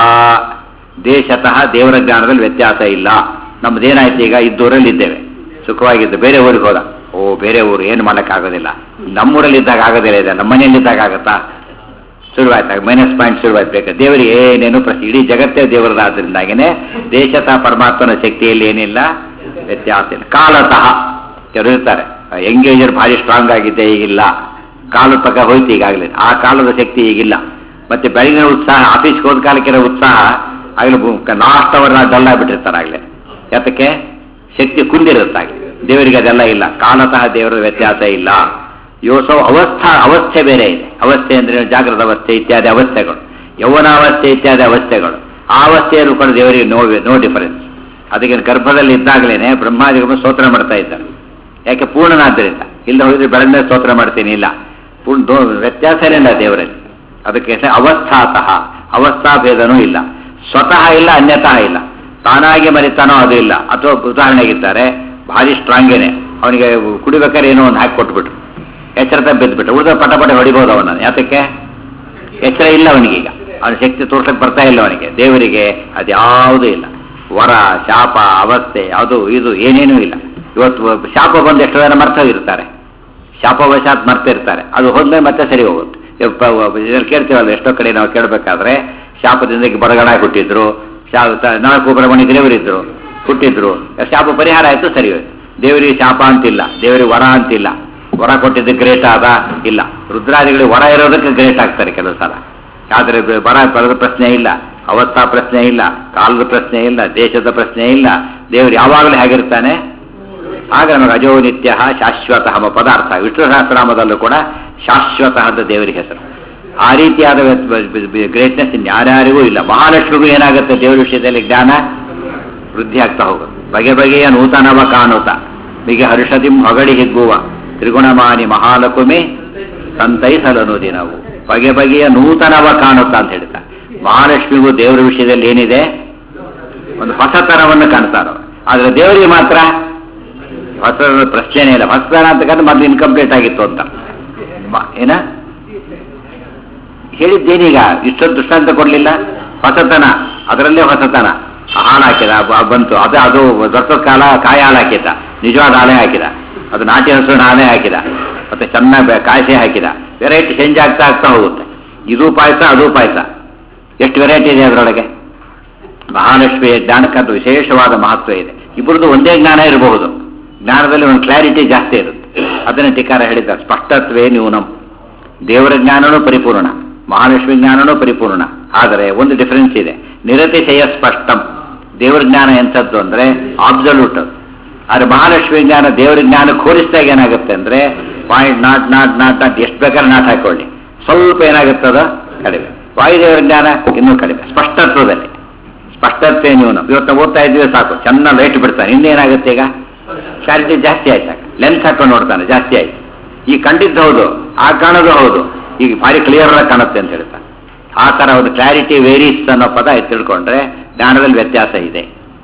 ದೇಶತಃ ದೇವರ ಜ್ಞಾನದಲ್ಲಿ ವ್ಯತ್ಯಾಸ ಇಲ್ಲ ನಮ್ದೇನಾಯ್ತು ಈಗ ಇದ್ದೂರಲ್ಲಿ ಇದ್ದೇವೆ ಸುಖವಾಗಿದ್ದು ಬೇರೆ ಊರಿಗೆ ಹೋದ ಓ ಬೇರೆ ಊರು ಏನು ಮಾಡೋಕ್ಕಾಗೋದಿಲ್ಲ ನಮ್ಮೂರಲ್ಲಿ ಇದ್ದಾಗ ಆಗೋದಿಲ್ಲ ಇದೆ ನಮ್ಮ ಮನೆಯಲ್ಲಿ ಇದ್ದಾಗ ಆಗತ್ತಾ ಶುರುವಾಯ್ತಾಗ ಮೈನಸ್ ಪಾಯಿಂಟ್ ಶುರುವಾಯ್ತು ಬೇಕು ದೇವರಿಗೆ ಏನೇನು ಪ್ರಶ್ನೆ ಇಡೀ ಜಗತ್ತೇ ದೇವರದಾದ್ರಿಂದಾಗೇನೆ ದೇಶತಃ ಪರಮಾತ್ಮನ ಶಕ್ತಿಯಲ್ಲಿ ಏನಿಲ್ಲ ವ್ಯತ್ಯಾಸ ಇಲ್ಲ ಕಾಲತಃ ಕೆಲವರು ಇರ್ತಾರೆ ಎಂಗೇಜರ್ ಭಾರಿ ಸ್ಟ್ರಾಂಗ್ ಆಗಿದೆ ಈಗಿಲ್ಲ ಕಾಲದ ಪಕ್ಕ ಹೋಯ್ತು ಈಗಾಗಲೇ ಆ ಕಾಲದ ಶಕ್ತಿ ಈಗಿಲ್ಲ ಮತ್ತೆ ಬೆಳಗಿನ ಉತ್ಸಾಹ ಆಫೀಸ್ಗೆ ಹೋದ ಕಾಲಕ್ಕಿರೋ ಉತ್ಸಾಹ ಆಗಲೇ ಲಾಸ್ಟ್ ಅವರ್ ಡಲ್ ಆಗಿಬಿಟ್ಟಿರ್ತಾರೆ ಆಗಲೇ ಯಾತಕ್ಕೆ ಶಕ್ತಿ ಕುಂದಿರುತ್ತಾಗಲಿ ದೇವರಿಗೆ ಅದೆಲ್ಲ ಇಲ್ಲ ಕಾಲತಃ ದೇವರ ವ್ಯತ್ಯಾಸ ಇಲ್ಲ ಯೋಸವ ಅವಸ್ಥಾ ಅವಸ್ಥೆ ಬೇರೆ ಇದೆ ಅವಸ್ಥೆ ಅಂದ್ರೆ ಜಾಗೃತ ಅವಸ್ಥೆ ಇತ್ಯಾದಿ ಅವಸ್ಥೆಗಳು ಯೌವನಾವಸ್ಥೆ ಇತ್ಯಾದಿ ಅವಸ್ಥೆಗಳು ಆ ಅವಸ್ಥೆಯನ್ನು ಕೂಡ ದೇವರಿಗೆ ನೋ ನೋ ಡಿಫರೆನ್ಸ್ ಅದಕ್ಕೆ ಗರ್ಭದಲ್ಲಿ ಇದ್ದಾಗಲೇ ಬ್ರಹ್ಮಾದಿಗಳು ಸ್ತೋತ್ರ ಮಾಡ್ತಾ ಇದ್ದಾರೆ ಯಾಕೆ ಪೂರ್ಣನಾದ್ದರಿಂದ ಇಲ್ಲ ಹೋಗಿದ್ರೆ ಬೆಳಗ್ಗೆ ಸ್ತೋತ್ರ ಮಾಡ್ತೀನಿ ಇಲ್ಲ ಪೂರ್ಣ ದೋ- ವ್ಯತ್ಯಾಸನೇ ಇಲ್ಲ ದೇವರಲ್ಲಿ ಅದಕ್ಕೆ ಹೆಸರು ಅವಸ್ಥಾತಃ ಅವಸ್ಥಾ ಭೇದನೂ ಇಲ್ಲ ಸ್ವತಃ ಇಲ್ಲ ಅನ್ಯತಃ ಇಲ್ಲ ತಾನಾಗಿ ಮರಿತಾನೋ ಅದು ಇಲ್ಲ ಅಥವಾ ಉದಾಹರಣೆಗಿದ್ದಾರೆ ಭಾರಿ ಸ್ಟ್ರಾಂಗೇನೆ ಅವನಿಗೆ ಕುಡಿಬೇಕಾದ್ರೆ ಏನೋ ಒಂದು ಹಾಕಿ ಕೊಟ್ಬಿಟ್ರು ಎಚ್ಚರತ ಬಿದ್ದುಬಿಟ್ರು ಉಳಿದ ಪಟ ಪಟ ಹೊಡಿಬೋದು ಅವನ ಯಾತಕ್ಕೆ ಎಚ್ಚರ ಇಲ್ಲ ಅವನಿಗೀಗ ಅವನ ಶಕ್ತಿ ತೋರ್ಸಕ್ಕೆ ಬರ್ತಾ ಇಲ್ಲ ಅವನಿಗೆ ದೇವರಿಗೆ ಅದ್ಯಾವುದೂ ಇಲ್ಲ ವರ ಶಾಪ ಅವಸ್ಥೆ ಅದು ಇದು ಏನೇನೂ ಇಲ್ಲ ಇವತ್ತು ಶಾಪ ಬಂದು ಎಷ್ಟೋ ಜನ ಮರ್ತೋಗಿರ್ತಾರೆ ಶಾಪವಶಾತ್ ಮರ್ತಿರ್ತಾರೆ ಅದು ಹೋದ್ಮೇಲೆ ಮತ್ತೆ ಸರಿ ಹೋಗುತ್ತೆ ಇವ್ ಪ- ಇದ್ರಲ್ಲಿ ಕೇಳ್ತೀವಲ್ಲ ಎಷ್ಟೋ ಕಡೆ ನಾವು ಕೇಳಬೇಕಾದ್ರೆ ಶಾಪದಿಂದ ಬಡಗಣ ಹುಟ್ಟಿದ್ರು ಶಾ- ತ- ನಾಲ್ಕು ಬ್ರಹ್ಮಣಿ ದೇವರಿದ್ರು ಹುಟ್ಟಿದ್ರು ಶಾಪ ಪರಿಹಾರ ಆಯ್ತು ಸರಿ ಹೋಯ್ತು ದೇವರಿಗೆ ಶಾಪ ಅಂತಿಲ್ಲ ದೇವರಿಗೆ ವರ ಅಂತಿಲ್ಲ ವರ ಕೊಟ್ಟಿದ್ದು ಗ್ರೇಟ್ ಆದ ಇಲ್ಲ ರುದ್ರಾದಿಗಳಿಗೆ ವರ ಇರೋದಕ್ಕೆ ಗ್ರೇಟ್ ಆಗ್ತಾರೆ ಕೆಲವು ಸಲ ಆದ್ರೆ ಬ- ವರ ಬರದ ಪ್ರಶ್ನೆ ಇಲ್ಲ ಅವಸ್ಥಾ ಪ್ರಶ್ನೆ ಇಲ್ಲ ಕಾಲದ ಪ್ರಶ್ನೆ ಇಲ್ಲ ದೇಶದ ಪ್ರಶ್ನೆ ಇಲ್ಲ ದೇವರು ಯಾವಾಗಲೂ ಹೇಗಿರ್ತಾನೆ ಆಗ ನಮಗೆ ಅಜೋ ನಿತ್ಯ ಶಾಶ್ವತ ಎಂಬ ಪದಾರ್ಥ ವಿಷ್ಣು ಸಹಸ್ರನಾಮದಲ್ಲೂ ಕೂಡ ಶಾಶ್ವತ ಅಂತ ದೇವರಿಗೆ ಹೆಸರು ಆ ರೀತಿಯಾದ ಗ್ರೇಟ್ನೆಸ್ ಇನ್ಯಾರ್ಯಾರಿಗೂ ಇಲ್ಲ ಮಹಾಲಕ್ಷ್ಮಿಗೂ ಏನಾಗುತ್ತೆ ದೇವರ ವಿಷಯದಲ್ಲಿ ಜ್ಞಾನ ವೃದ್ಧಿ ಆಗ್ತಾ ಹೋಗುತ್ತೆ ಬಗೆ ಬಗೆಯ ನೂತನವ ಕಾಣುತ್ತ ಮಿಗೆ ಹರ್ಷದಿಂ ಹೊಗಡಿ ಹಿಗ್ಗುವ ತ್ರಿಗುಣಮಾನಿ ಮಹಾಲಕುಮಿ ಸಂತೈಸಲನು ದಿನವು ಬಗೆ ಬಗೆಯ ನೂತನವ ಕಾಣುತ್ತಾ ಅಂತ ಹೇಳ್ತಾ ಮಹಾಲಕ್ಷ್ಮಿಗೂ ದೇವರ ವಿಷಯದಲ್ಲಿ ಏನಿದೆ ಒಂದು ಹೊಸತನವನ್ನು ಕಾಣ್ತಾರ ಆದ್ರೆ ದೇವರಿಗೆ ಮಾತ್ರ ಹೊಸ ಪ್ರಶ್ನೆ ಇಲ್ಲ ಹೊಸದನ ಅಂತಕ್ಕಂಥ ಮೊದಲು ಇನ್ಕಂಪ್ಲೀಟ್ ಆಗಿತ್ತು ಅಂತ ಮ- ಏನ ಹೇಳಿದ್ದೇನೀಗ ಇಷ್ಟೊಂದು ದೃಷ್ಟಾಂತ ಕೊಡ್ಲಿಲ್ಲ ಹೊಸತನ ಅದರಲ್ಲೇ ಹೊಸತನ ಹಾಲು ಹಾಕಿದ ಬ- ಬಂತು ಅದು ಅದು ದೊಡ್ಡ ಕಾಲ ಕಾಯಿ ಹಾಲು ಹಾಕಿದ ನಿಜವಾದ ಹಾಲೇ ಹಾಕಿದ ಅದು ನಾಟಿ ಹಸುವಿನ ಹಾಲೇ ಹಾಕಿದ ಮತ್ತೆ ಚೆನ್ನಾಗಿ ಕಾಯಿಸಿ ಹಾಕಿದ ವೆರೈಟಿ ಚೇಂಜ್ ಆಗ್ತಾ ಆಗ್ತಾ ಹೋಗುತ್ತೆ ಇದು ಪಾಯಸ ಅದು ಪಾಯಸ ಎಷ್ಟು ವೆರೈಟಿ ಇದೆ ಅದರೊಳಗೆ ಮಹಾಲಕ್ಷ್ಮಿಯ ಜ್ಞಾನಕ್ಕೆ ಅದು ವಿಶೇಷವಾದ ಮಹತ್ವ ಇದೆ ಇಬ್ಬರದು ಒಂದೇ ಜ್ಞಾನ ಇರಬಹುದು ಜ್ಞಾನದಲ್ಲಿ ಒಂದು ಕ್ಲಾರಿಟಿ ಜಾಸ್ತಿ ಇರುತ್ತೆ ಅದನ್ನ ಟೀಕಾರ ಹೇಳಿದ್ದಾರೆ ಸ್ಪಷ್ಟತ್ವೇ ನ್ಯೂನಂ ದೇವರ ಜ್ಞಾನನೂ ಪರಿಪೂರ್ಣ ಮಹಾಲಕ್ಷ್ಮಿ ಜ್ಞಾನನೂ ಪರಿಪೂರ್ಣ ಆದರೆ ಒಂದು ಡಿಫರೆನ್ಸ್ ಇದೆ ನಿರತಿಶಯ ಸ್ಪಷ್ಟಂ ದೇವರ ಜ್ಞಾನ ಎಂಥದ್ದು ಅಂದ್ರೆ ಆಬ್ಸಲ್ಯೂಟ್ ಆದ್ರೆ ಮಹಾಲಕ್ಷ್ಮಿ ಜ್ಞಾನ ದೇವರ ಜ್ಞಾನ ಹೋಲಿಸಿದಾಗ ಏನಾಗುತ್ತೆ ಅಂದ್ರೆ point naught naught naught naught ಎಷ್ಟು ಬೇಕಾದ್ರೆ ನಾಟ್ ಹಾಕೊಳ್ಳಿ ಸ್ವಲ್ಪ ಏನಾಗುತ್ತದ ಕಡಿಮೆ ವಾಯುದೇವರ ಜ್ಞಾನ ಇನ್ನೂ ಕಡಿಮೆ ಸ್ಪಷ್ಟತ್ವದಲ್ಲಿ ಸ್ಪಷ್ಟತೆ ನ್ಯೂನ ಇವತ್ತು ನಾವು ಓದ್ತಾ ಇದ್ದೀವಿ ಸಾಕು ಚೆನ್ನಾಗಿ ಲೈಟ್ ಬಿಡ್ತಾನೆ ಇನ್ನೇನಾಗುತ್ತೆ ಈಗ ಕ್ಲಾರಿಟಿ ಜಾಸ್ತಿ ಆಯ್ತಾಗ ಲೆನ್ಸ್ ಹಾಕೊಂಡು ನೋಡ್ತಾನೆ ಜಾಸ್ತಿ ಆಯ್ತು ಈ ಕಂಡಿದ್ದು ಹೌದು ಆ ಕಾಣೋದು ಹೌದು ಈಗ ಭಾರಿ ಕ್ಲಿಯರ್ ಆಗಿ ಕಾಣುತ್ತೆ ಅಂತ ಹೇಳ್ತಾನೆ ಆ ತರ ಒಂದು ಕ್ಲಾರಿಟಿ ವೇರೀಸ್ ಅನ್ನೋ ಪದ ಎತ್ತಿ ತಿಳ್ಕೊಂಡ್ರೆ ಜ್ಞಾನದಲ್ಲಿ ವ್ಯತ್ಯಾಸ ಇದೆ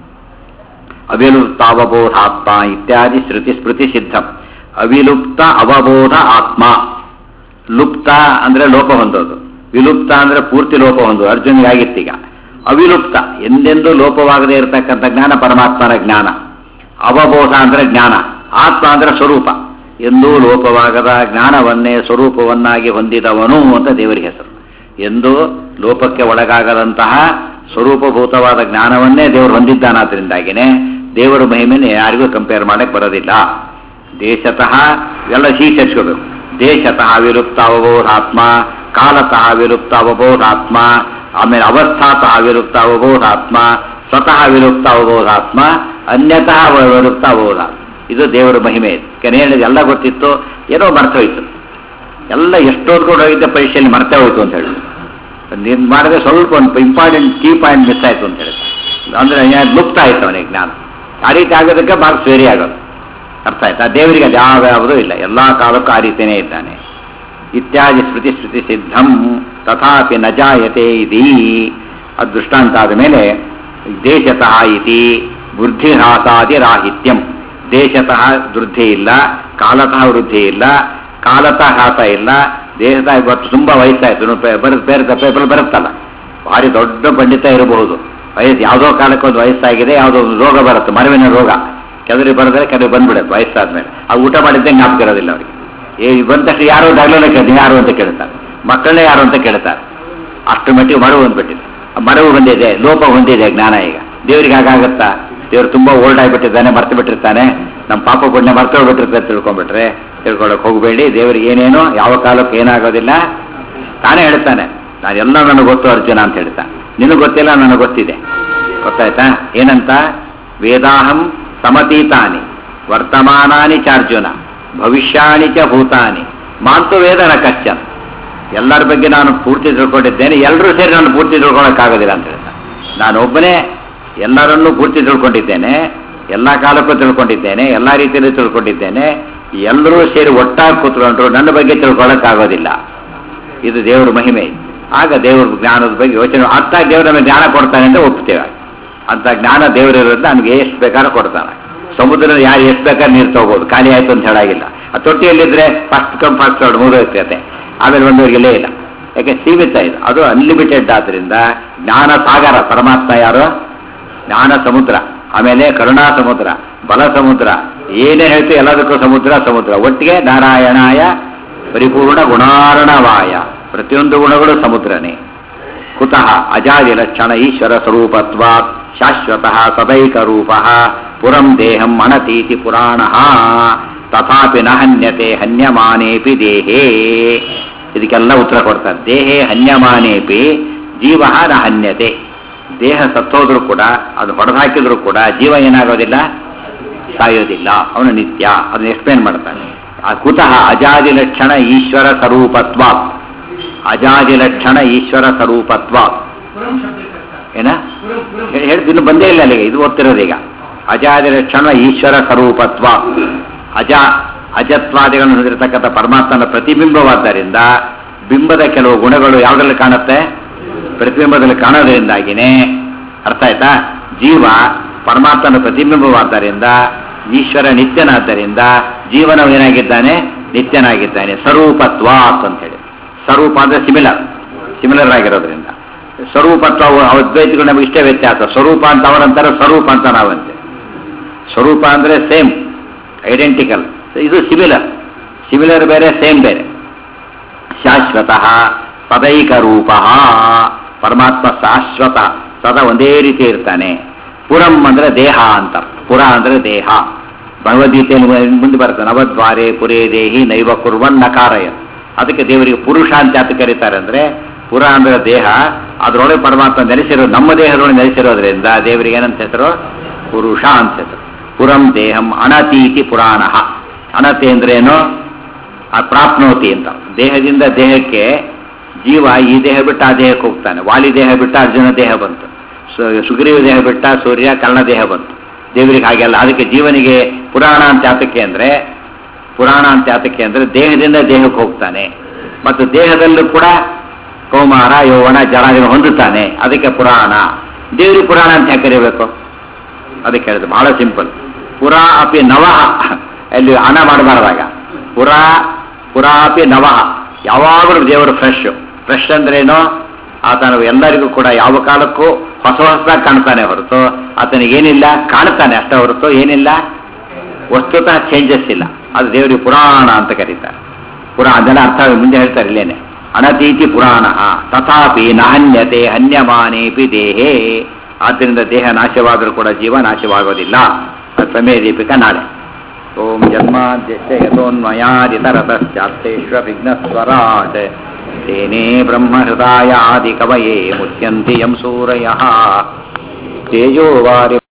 ಅವಿಲುಪ್ತಾವಬೋಧಾತ್ಮ ಇತ್ಯಾದಿ ಶ್ರುತಿ ಸ್ಮೃತಿ ಸಿದ್ಧಂ ಅವಿಲುಪ್ತ ಅವಬೋಧ ಆತ್ಮ ಲುಪ್ತ ಅಂದ್ರೆ ಲೋಪ ಹೊಂದೋದು ವಿಲುಪ್ತ ಅಂದ್ರೆ ಪೂರ್ತಿ ಲೋಪ ಹೊಂದೋದು ಅರ್ಜುನಿಗೆ ಆಗಿತ್ತೀಗ ಅವಿಲುಪ್ತ ಎಂದೆಂದೂ ಲೋಪವಾಗದೇ ಇರತಕ್ಕಂಥ ಜ್ಞಾನ ಪರಮಾತ್ಮನ ಜ್ಞಾನ ಅವಬೋಧ ಅಂದ್ರೆ ಜ್ಞಾನ ಆತ್ಮ ಅಂದ್ರೆ ಸ್ವರೂಪ ಎಂದೂ ಲೋಪವಾಗದ ಜ್ಞಾನವನ್ನೇ ಸ್ವರೂಪವನ್ನಾಗಿ ಹೊಂದಿದವನು ಅಂತ ದೇವರಿಗೆ ಹೆಸರು ಎಂದೂ ಲೋಪಕ್ಕೆ ಒಳಗಾಗದಂತಹ ಸ್ವರೂಪಭೂತವಾದ ಜ್ಞಾನವನ್ನೇ ದೇವರು ಹೊಂದಿದ್ದಾನಾದ್ರಿಂದಾಗಿನೇ ದೇವರ ಮಹಿಮೆನೆ ಯಾರಿಗೂ ಕಂಪೇರ್ ಮಾಡಕ್ ಬರೋದಿಲ್ಲ ದೇಶತಃ ಎಲ್ಲ ಶೀರ್ಷಿಸ್ಕೋಬೇಕು ದೇಶತಃ ವಿಲುಪ್ತ ಅವಬೋಧಾತ್ಮ ಕಾಲತಃ ವಿಲುಪ್ತ ಅವಬೋಧಾತ್ಮ ಆಮೇಲೆ ಅವಸ್ಥಾತಃ ವಿಲುಪ್ತ ಅವಬೋಧಾತ್ಮ ಸ್ವತಃ ವಿಲುಪ್ತ ಅವಬೋಧಾತ್ಮ ಅನ್ಯತಃ ವಿಲುಪ್ತ ಅವಬೋಧಾತ್ಮ ಇದು ದೇವರ ಮಹಿಮೆ ಇದು ಕೆನೆ ಹೇಳಿದ ಎಲ್ಲ ಗೊತ್ತಿತ್ತು ಏನೋ ಮರ್ತ ಹೋಯ್ತು ಎಲ್ಲ ಎಷ್ಟೋದ್ಕೊಂಡು ಹೋಗಿದ್ದ ಪರೀಕ್ಷೆಯಲ್ಲಿ ಮರ್ತೇ ಹೋಯ್ತು ಅಂತ ಹೇಳಿ ನೀನು ಮಾಡಿದ್ರೆ ಸ್ವಲ್ಪ ಒಂದು ಇಂಪಾರ್ಟೆಂಟ್ ಕೀ ಪಾಯಿಂಟ್ ಮಿಸ್ ಆಯ್ತು ಅಂತ ಹೇಳಿ ಅಂದ್ರೆ ಏನ್ ಲುಪ್ತ ಆಯ್ತು ಅವನಿಗೆ ಜ್ಞಾನ ಆ ರೀತಿ ಆಗೋದಕ್ಕೆ ಮಾರ್ಕ್ಸ್ ವೇರಿ ಆಗೋದು ಅರ್ಥ ಆಯ್ತಾ ದೇವರಿಗೆ ಅದು ಯಾವ ಯಾವುದೂ ಇಲ್ಲ ಎಲ್ಲಾ ಕಾಲಕ್ಕೂ ಆ ರೀತಿಯೇ ಇದ್ದಾನೆ ಇತ್ಯಾದಿ ಸ್ಮೃತಿ ಸ್ಮೃತಿ ಸಿದ್ಧಂ ತಥಾಪಿ ನ ಜಾಯತೆ ಇತಿ ಅದು ದೃಷ್ಟಾಂತ ಆದ ಮೇಲೆ ದೇಶತಃ ಇತಿ ವೃದ್ಧಿಹ್ರಾಸಾದಿ ರಾಹಿತ್ಯಂ ದೇಶತಃ ವೃದ್ಧಿ ಇಲ್ಲ ಕಾಲತಃ ವೃದ್ಧಿ ಇಲ್ಲ ಕಾಲತಃ ಹ್ರಾಸ ಇಲ್ಲ ದೇಶತಃ ಇವತ್ತು ತುಂಬಾ ವಯಸ್ಸಾಯ್ತು ಬರ ಬೇರೆ ಪೇಪರ್ ಬರುತ್ತಲ್ಲ ಭಾರಿ ದೊಡ್ಡ ಪಂಡಿತ ಇರಬಹುದು ವಯಸ್ಸು ಯಾವುದೋ ಕಾಲಕ್ಕೆ ಒಂದು ವಯಸ್ಸಾಗಿದೆ ಯಾವುದೋ ಒಂದು ರೋಗ ಬರುತ್ತೆ ಮರವಿನ ರೋಗ ಕೆಲವರಿಗೆ ಬರೆದ್ರೆ ಕೆಲವರಿಗೆ ಬಂದ್ಬಿಡುತ್ತೆ ವಯಸ್ಸಾದ್ಮೇಲೆ ಆ ಊಟ ಮಾಡಿದ್ದೆ ಜ್ಞಾಪಕ ಇರೋದಿಲ್ಲ ಅವರಿಗೆ ಏ ಬಂದ ತಕ್ಷಣ ಯಾರು ಡಾಗ್ಲನ್ನ ಕೇಳ್ತೀನಿ ಯಾರು ಅಂತ ಕೇಳ್ತಾರೆ ಮಕ್ಕಳನ್ನೇ ಯಾರು ಅಂತ ಕೇಳ್ತಾರೆ ಅಷ್ಟು ಮಟ್ಟಿಗೆ ಮರವು ಬಂದ್ಬಿಟ್ಟಿದೆ ಆ ಮರವು ಬಂದಿದೆ ಲೋಪ ಹೊಂದಿದೆ ಜ್ಞಾನ ಈಗ ದೇವರಿಗೆ ಹಾಗಾಗತ್ತಾ ದೇವ್ರು ತುಂಬಾ ಓಲ್ಡ್ ಆಗಿಬಿಟ್ಟಿದ್ದಾನೆ ಮರ್ತು ಬಿಟ್ಟಿರ್ತಾನೆ ನಮ್ಮ ಪಾಪ ಪುಣ್ಯ ಮರ್ತು ಹೋಗ್ಬಿಟ್ಟಿರ್ತಾರೆ ತಿಳ್ಕೊಂಡ್ಬಿಟ್ರೆ ತಿಳ್ಕೊಳಕ್ ಹೋಗಬೇಡಿ ದೇವ್ರಿಗೆ ಏನೇನೋ ಯಾವ ಕಾಲಕ್ಕೆ ಏನಾಗೋದಿಲ್ಲ ತಾನೇ ಹೇಳ್ತಾನೆ ನಾನು ಎಲ್ಲ ನನಗೆ ಗೊತ್ತು ಅರ್ಜುನ ಅಂತ ಹೇಳ್ತಾನೆ ನಿನಗೆ ಗೊತ್ತಿಲ್ಲ ನನಗೆ ಗೊತ್ತಿದೆ ಗೊತ್ತಾಯ್ತಾ ಏನಂತ ವೇದಾಹಂ ಸಮತೀತಾನಿ ವರ್ತಮಾನಾನಿ ಚಾರ್ಜುನ ಭವಿಷ್ಯಾಣಿ ಚ ಭೂತಾನಿ ಮಾಂತು ವೇದನ ಕಶ್ಚನ ಎಲ್ಲರ ಬಗ್ಗೆ ನಾನು ಪೂರ್ತಿ ತಿಳ್ಕೊಂಡಿದ್ದೇನೆ ಎಲ್ಲರೂ ಸೇರಿ ನಾನು ಪೂರ್ತಿ ತಿಳ್ಕೊಳಕ್ಕಾಗೋದಿಲ್ಲ ಅಂತ ಹೇಳ್ತಾನೆ ನಾನು ಒಬ್ಬನೇ ಎಲ್ಲರನ್ನೂ ಪೂರ್ತಿ ತಿಳ್ಕೊಂಡಿದ್ದೇನೆ ಎಲ್ಲ ಕಾಲಕ್ಕೂ ತಿಳ್ಕೊಂಡಿದ್ದೇನೆ ಎಲ್ಲ ರೀತಿಯಲ್ಲೂ ತಿಳ್ಕೊಂಡಿದ್ದೇನೆ ಎಲ್ಲರೂ ಸೇರಿ ಒಟ್ಟಾಗಿ ಕೂತ್ಕೊಂಡ್ರು ನನ್ನ ಬಗ್ಗೆ ತಿಳ್ಕೊಳ್ಳೋಕ್ಕಾಗೋದಿಲ್ಲ ಇದು ದೇವರ ಮಹಿಮೆ ಆಗ ದೇವರ ಜ್ಞಾನದ ಬಗ್ಗೆ ಯೋಚನೆ ಅಂತ ದೇವರು ನಮಗೆ ಜ್ಞಾನ ಕೊಡ್ತಾನೆ ಅಂತ ಒಪ್ತೇವೆ ಅಂತ ಜ್ಞಾನ ದೇವರಿರೋದ್ರಿಂದ ನಮಗೆ ಎಷ್ಟು ಬೇಕಾದ್ರೂ ಕೊಡ್ತಾನೆ ಸಮುದ್ರ ಯಾರು ಎಷ್ಟು ಬೇಕಾದ್ರೆ ನೀರು ತಗೋಬೋದು ಖಾಲಿ ಆಯ್ತು ಅಂತ ಹೇಳಾಗಿಲ್ಲ ಆ ತೊಟ್ಟಿಯಲ್ಲಿದ್ರೆ ಫಸ್ಟ್ ಕಮ್ ಫಸ್ಟ್ ಸರ್ಡ್ ಮೂರು ಇರ್ತೈತೆ ಆಮೇಲೆ ಒಂದವರಿಗೆ ಇಲ್ಲೇ ಇಲ್ಲ ಯಾಕೆ ಸೀಮಿತ ಇದು ಅದು ಅನ್ಲಿಮಿಟೆಡ್ ಆದ್ರಿಂದ ಜ್ಞಾನ ಸಾಗರ ಪರಮಾತ್ಮ ಯಾರು ಜ್ಞಾನ ಸಮುದ್ರ ಆಮೇಲೆ ಕರುಣಾ ಸಮುದ್ರ ಬಲ ಸಮುದ್ರ ಏನೇ ಹೇಳ್ತೀವಿ ಎಲ್ಲದಕ್ಕೂ ಸಮುದ್ರ ಸಮುದ್ರ ಒಟ್ಟಿಗೆ ನಾರಾಯಣಾಯ ಪರಿಪೂರ್ಣ ಗುಣಾರ್ಣವಾಯ ಪ್ರತಿಯೊಂದು ಗುಣಗಳು ಸಮುದ್ರನೇ ಕುತಃ ಅಜಾದಿ ಲಕ್ಷಣ ಈಶ್ವರ ಸ್ವರೂಪತ್ವ ಶಾಶ್ವತಃ ಸದೈಕ ರೂಪ ಪುರಂ ದೇಹಂ ಅಣತೀತಿ ಪುರಾಣ ತಥಾಪಿ ನ ಹನ್ಯತೆ ಹನ್ಯಮಾನೇಪಿ ದೇಹೇ ಇದಕ್ಕೆಲ್ಲ ಉತ್ತರ ಕೊಡ್ತಾರೆ ದೇಹೇ ಹನ್ಯಮಾನೇಪಿ ಜೀವ ನ ಹನ್ಯತೆ ದೇಹ ಸತ್ತೋದ್ರೂ ಕೂಡ ಅದು ಹೊಡೆದಾಕಿದ್ರು ಕೂಡ ಜೀವ ಏನಾಗೋದಿಲ್ಲ ಸಾಯೋದಿಲ್ಲ ಅವನು ನಿತ್ಯ ಅದನ್ನ ಎಕ್ಸ್ಪ್ಲೇನ್ ಮಾಡ್ತಾನೆ ಆ ಕುತಃ ಅಜಾದಿ ಲಕ್ಷಣ ಈಶ್ವರ ಸ್ವರೂಪತ್ವ ಅಜಾದಿ ಲಕ್ಷಣ ಈಶ್ವರ ಸ್ವರೂಪತ್ವ ಪುರಂ ಶಬ್ದಕ್ಕೆ ಅರ್ಥ. ಏನ ಪುರಂ ಪುರಂ ಹೇಳಿ ಹೇಳಿ ಇನ್ನು ಬಂದೇ ಇಲ್ಲ ಅಲ್ಲಿಗೆ ಇದು ಓದ್ತಿರೋದೀಗ ಅಜಾದಿ ಲಕ್ಷಣ ಈಶ್ವರ ಸ್ವರೂಪತ್ವ ಅಜ ಅಜತ್ವಾದಿಗಳನ್ನು ಹೊಂದಿರತಕ್ಕಂಥ ಪರಮಾತ್ಮನ ಪ್ರತಿಬಿಂಬವಾದ್ದರಿಂದ ಬಿಂಬದ ಕೆಲವು ಗುಣಗಳು ಯಾವುದ್ರಲ್ಲಿ ಕಾಣುತ್ತೆ ಪ್ರತಿಬಿಂಬದಲ್ಲಿ ಕಾಣೋದ್ರಿಂದಾಗಿನೇ ಅರ್ಥ ಆಯ್ತಾ ಜೀವ ಪರಮಾತ್ಮನ ಪ್ರತಿಬಿಂಬವಾದ್ದರಿಂದ ಈಶ್ವರ ನಿತ್ಯನಾದ್ದರಿಂದ ಜೀವನವು ಏನಾಗಿದ್ದಾನೆ ನಿತ್ಯನಾಗಿದ್ದಾನೆ ಸ್ವರೂಪತ್ವ ಅಂತ ಹೇಳಿ ಸ್ವರೂಪ ಅಂದ್ರೆ ಸಿಮಿಲರ್ ಸಿಮಿಲರ್ ಆಗಿರೋದ್ರಿಂದ ಸ್ವರೂಪತ್ವ ಅವು ಅದ್ವೈತಗಳು ನಮಗೆ ಇಷ್ಟೇ ವ್ಯತ್ಯಾಸ ಸ್ವರೂಪ ಅಂತ ಅವರಂತಾರೆ ಸ್ವರೂಪ ಅಂತ ನಾವಂತೆ ಸ್ವರೂಪ ಅಂದ್ರೆ ಸೇಮ್ ಐಡೆಂಟಿಕಲ್ ಇದು ಸಿಮಿಲರ್ ಸಿಮಿಲರ್ ಬೇರೆ ಸೇಮ್ ಬೇರೆ ಶಾಶ್ವತ ಸದೈಕ ರೂಪ ಪರಮಾತ್ಮ ಶಾಶ್ವತ ಸದಾ ಒಂದೇ ರೀತಿ ಇರ್ತಾನೆ ಪುರಂ ಅಂದ್ರೆ ದೇಹ ಅಂತ ಪುರ ಅಂದ್ರೆ ದೇಹ ಭಗವದ್ಗೀತೆಯಲ್ಲಿ ಮುಂದೆ ಬರ್ತದೆ ನವದ್ವಾರೆ ಪುರೇ ದೇಹಿ ನೈವ ಕುರ್ವನ್ ನಕಾರಯ ಅದಕ್ಕೆ ದೇವರಿಗೆ ಪುರುಷ ಅಂತ ಯಾಕೆ ಕರೀತಾರೆ ಅಂದ್ರೆ ಪುರ ಅಂದ್ರೆ ದೇಹ ಅದರೊಳಗೆ ಪರಮಾತ್ಮ ನೆಲೆಸಿರೋ ನಮ್ಮ ದೇಹದೊಳಗೆ ನೆಲೆಸಿರೋದ್ರಿಂದ ದೇವರಿಗೆ ಏನಂತ ಹೆಸರು ಪುರುಷ ಅಂತ ಹೆಸರು ಪುರಂ ದೇಹಂ ಅನತೀತಿ ಪುರಾಣ ಅನತಿ ಅಂದ್ರೆ ಏನು ಆ ಪ್ರಾಪ್ನೋತಿ ಅಂತ ದೇಹದಿಂದ ದೇಹಕ್ಕೆ ಜೀವ ಈ ದೇಹ ಬಿಟ್ಟು ಆ ದೇಹಕ್ಕೆ ಹೋಗ್ತಾನೆ ವಾಲಿ ದೇಹ ಬಿಟ್ಟು ಅರ್ಜುನ ದೇಹ ಬಂತು ಸು- ಸುಗ್ರೀವ ದೇಹ ಬಿಟ್ಟ ಸೂರ್ಯ ಕರ್ಣ ದೇಹ ಬಂತು ದೇವರಿಗೆ ಹಾಗೆಲ್ಲ ಅದಕ್ಕೆ ಜೀವನಿಗೆ ಪುರಾಣ ಅಂತ ಯಾತಕ್ಕೆ ಅಂದ್ರೆ ಪುರಾಣ ಅಂತ ಯಾತಕ್ಕೆ ಅಂದ್ರೆ ದೇಹದಿಂದ ದೇಹಕ್ಕೆ ಹೋಗ್ತಾನೆ ಮತ್ತು ದೇಹದಲ್ಲೂ ಕೂಡ ಕೌಮಾರ ಯೌವನ ಜರಾದಿನ ಹೊಂದುತ್ತಾನೆ ಅದಕ್ಕೆ ಪುರಾಣ ದೇವರಿಗೆ ಪುರಾಣ ಅಂತ ಯಾಕೆ ಕರಿಬೇಕು ಅದಕ್ಕೆ ಹೇಳಿದ್ರು ಬಹಳ ಸಿಂಪಲ್ ಪುರಾ ಅಪಿ ನವಃ ಅಲ್ಲಿ ಹಣ ಮಾಡಬಾರ್ದಾಗ ಪುರಾ ಪುರಾ ಅಪಿ ನವಃ ಯಾವಾಗಲೂ ದೇವರು ಫ್ರೆಶ್ ಫ್ರೆಶ್ ಅಂದ್ರೇನು ಆತನು ಎಲ್ಲರಿಗೂ ಕೂಡ ಯಾವ ಕಾಲಕ್ಕೂ ಹೊಸ ಹೊಸದಾಗಿ ಕಾಣ್ತಾನೆ ಹೊರತು ಆತನಿಗೇನಿಲ್ಲ ಕಾಣ್ತಾನೆ ಅಷ್ಟೇ ಹೊರತು ಏನಿಲ್ಲ ವಸ್ತುತಃ ಚೇಂಜಸ್ ಇಲ್ಲ ಅದು ದೇವರಿಗೆ ಪುರಾಣ ಅಂತ ಕರೀತಾರೆ ಪುರಾಣ ಅದೆಲ್ಲ ಅರ್ಥ ಮುಂದೆ ಹೇಳ್ತಾರೆ ಇಲ್ಲೇನೆ ಅನತೀತಿ ಪುರಾಣ ತಥಾಪಿ ನಹನ್ಯತೆ ಹನ್ಯಮಾನೇಪಿ ದೇಹೇ ಆದ್ದರಿಂದ ದೇಹ ನಾಶವಾದರೂ ಕೂಡ ಜೀವ ನಾಶವಾಗೋದಿಲ್ಲ ಅದು ಪ್ರಮೇಯ ದೀಪಿಕ ನಾಳೆ ಓಂ ಜನ್ಮಾದ್ಯಸ್ಯ ಯಥೋನ್ಮಯಾದಿತರತಶ್ಚಾತ್ತೇಶ್ವ ವಿಘ್ನಸ್ವರಾಟ್ ತೇನೇ ಬ್ರಹ್ಮಹೃದಾಯಾದಿ ಕವಯೇ ಮುಚ್ಯಂತಿ ಯಂ ಸೂರಯಃ ತೇಜೋವಾರಿ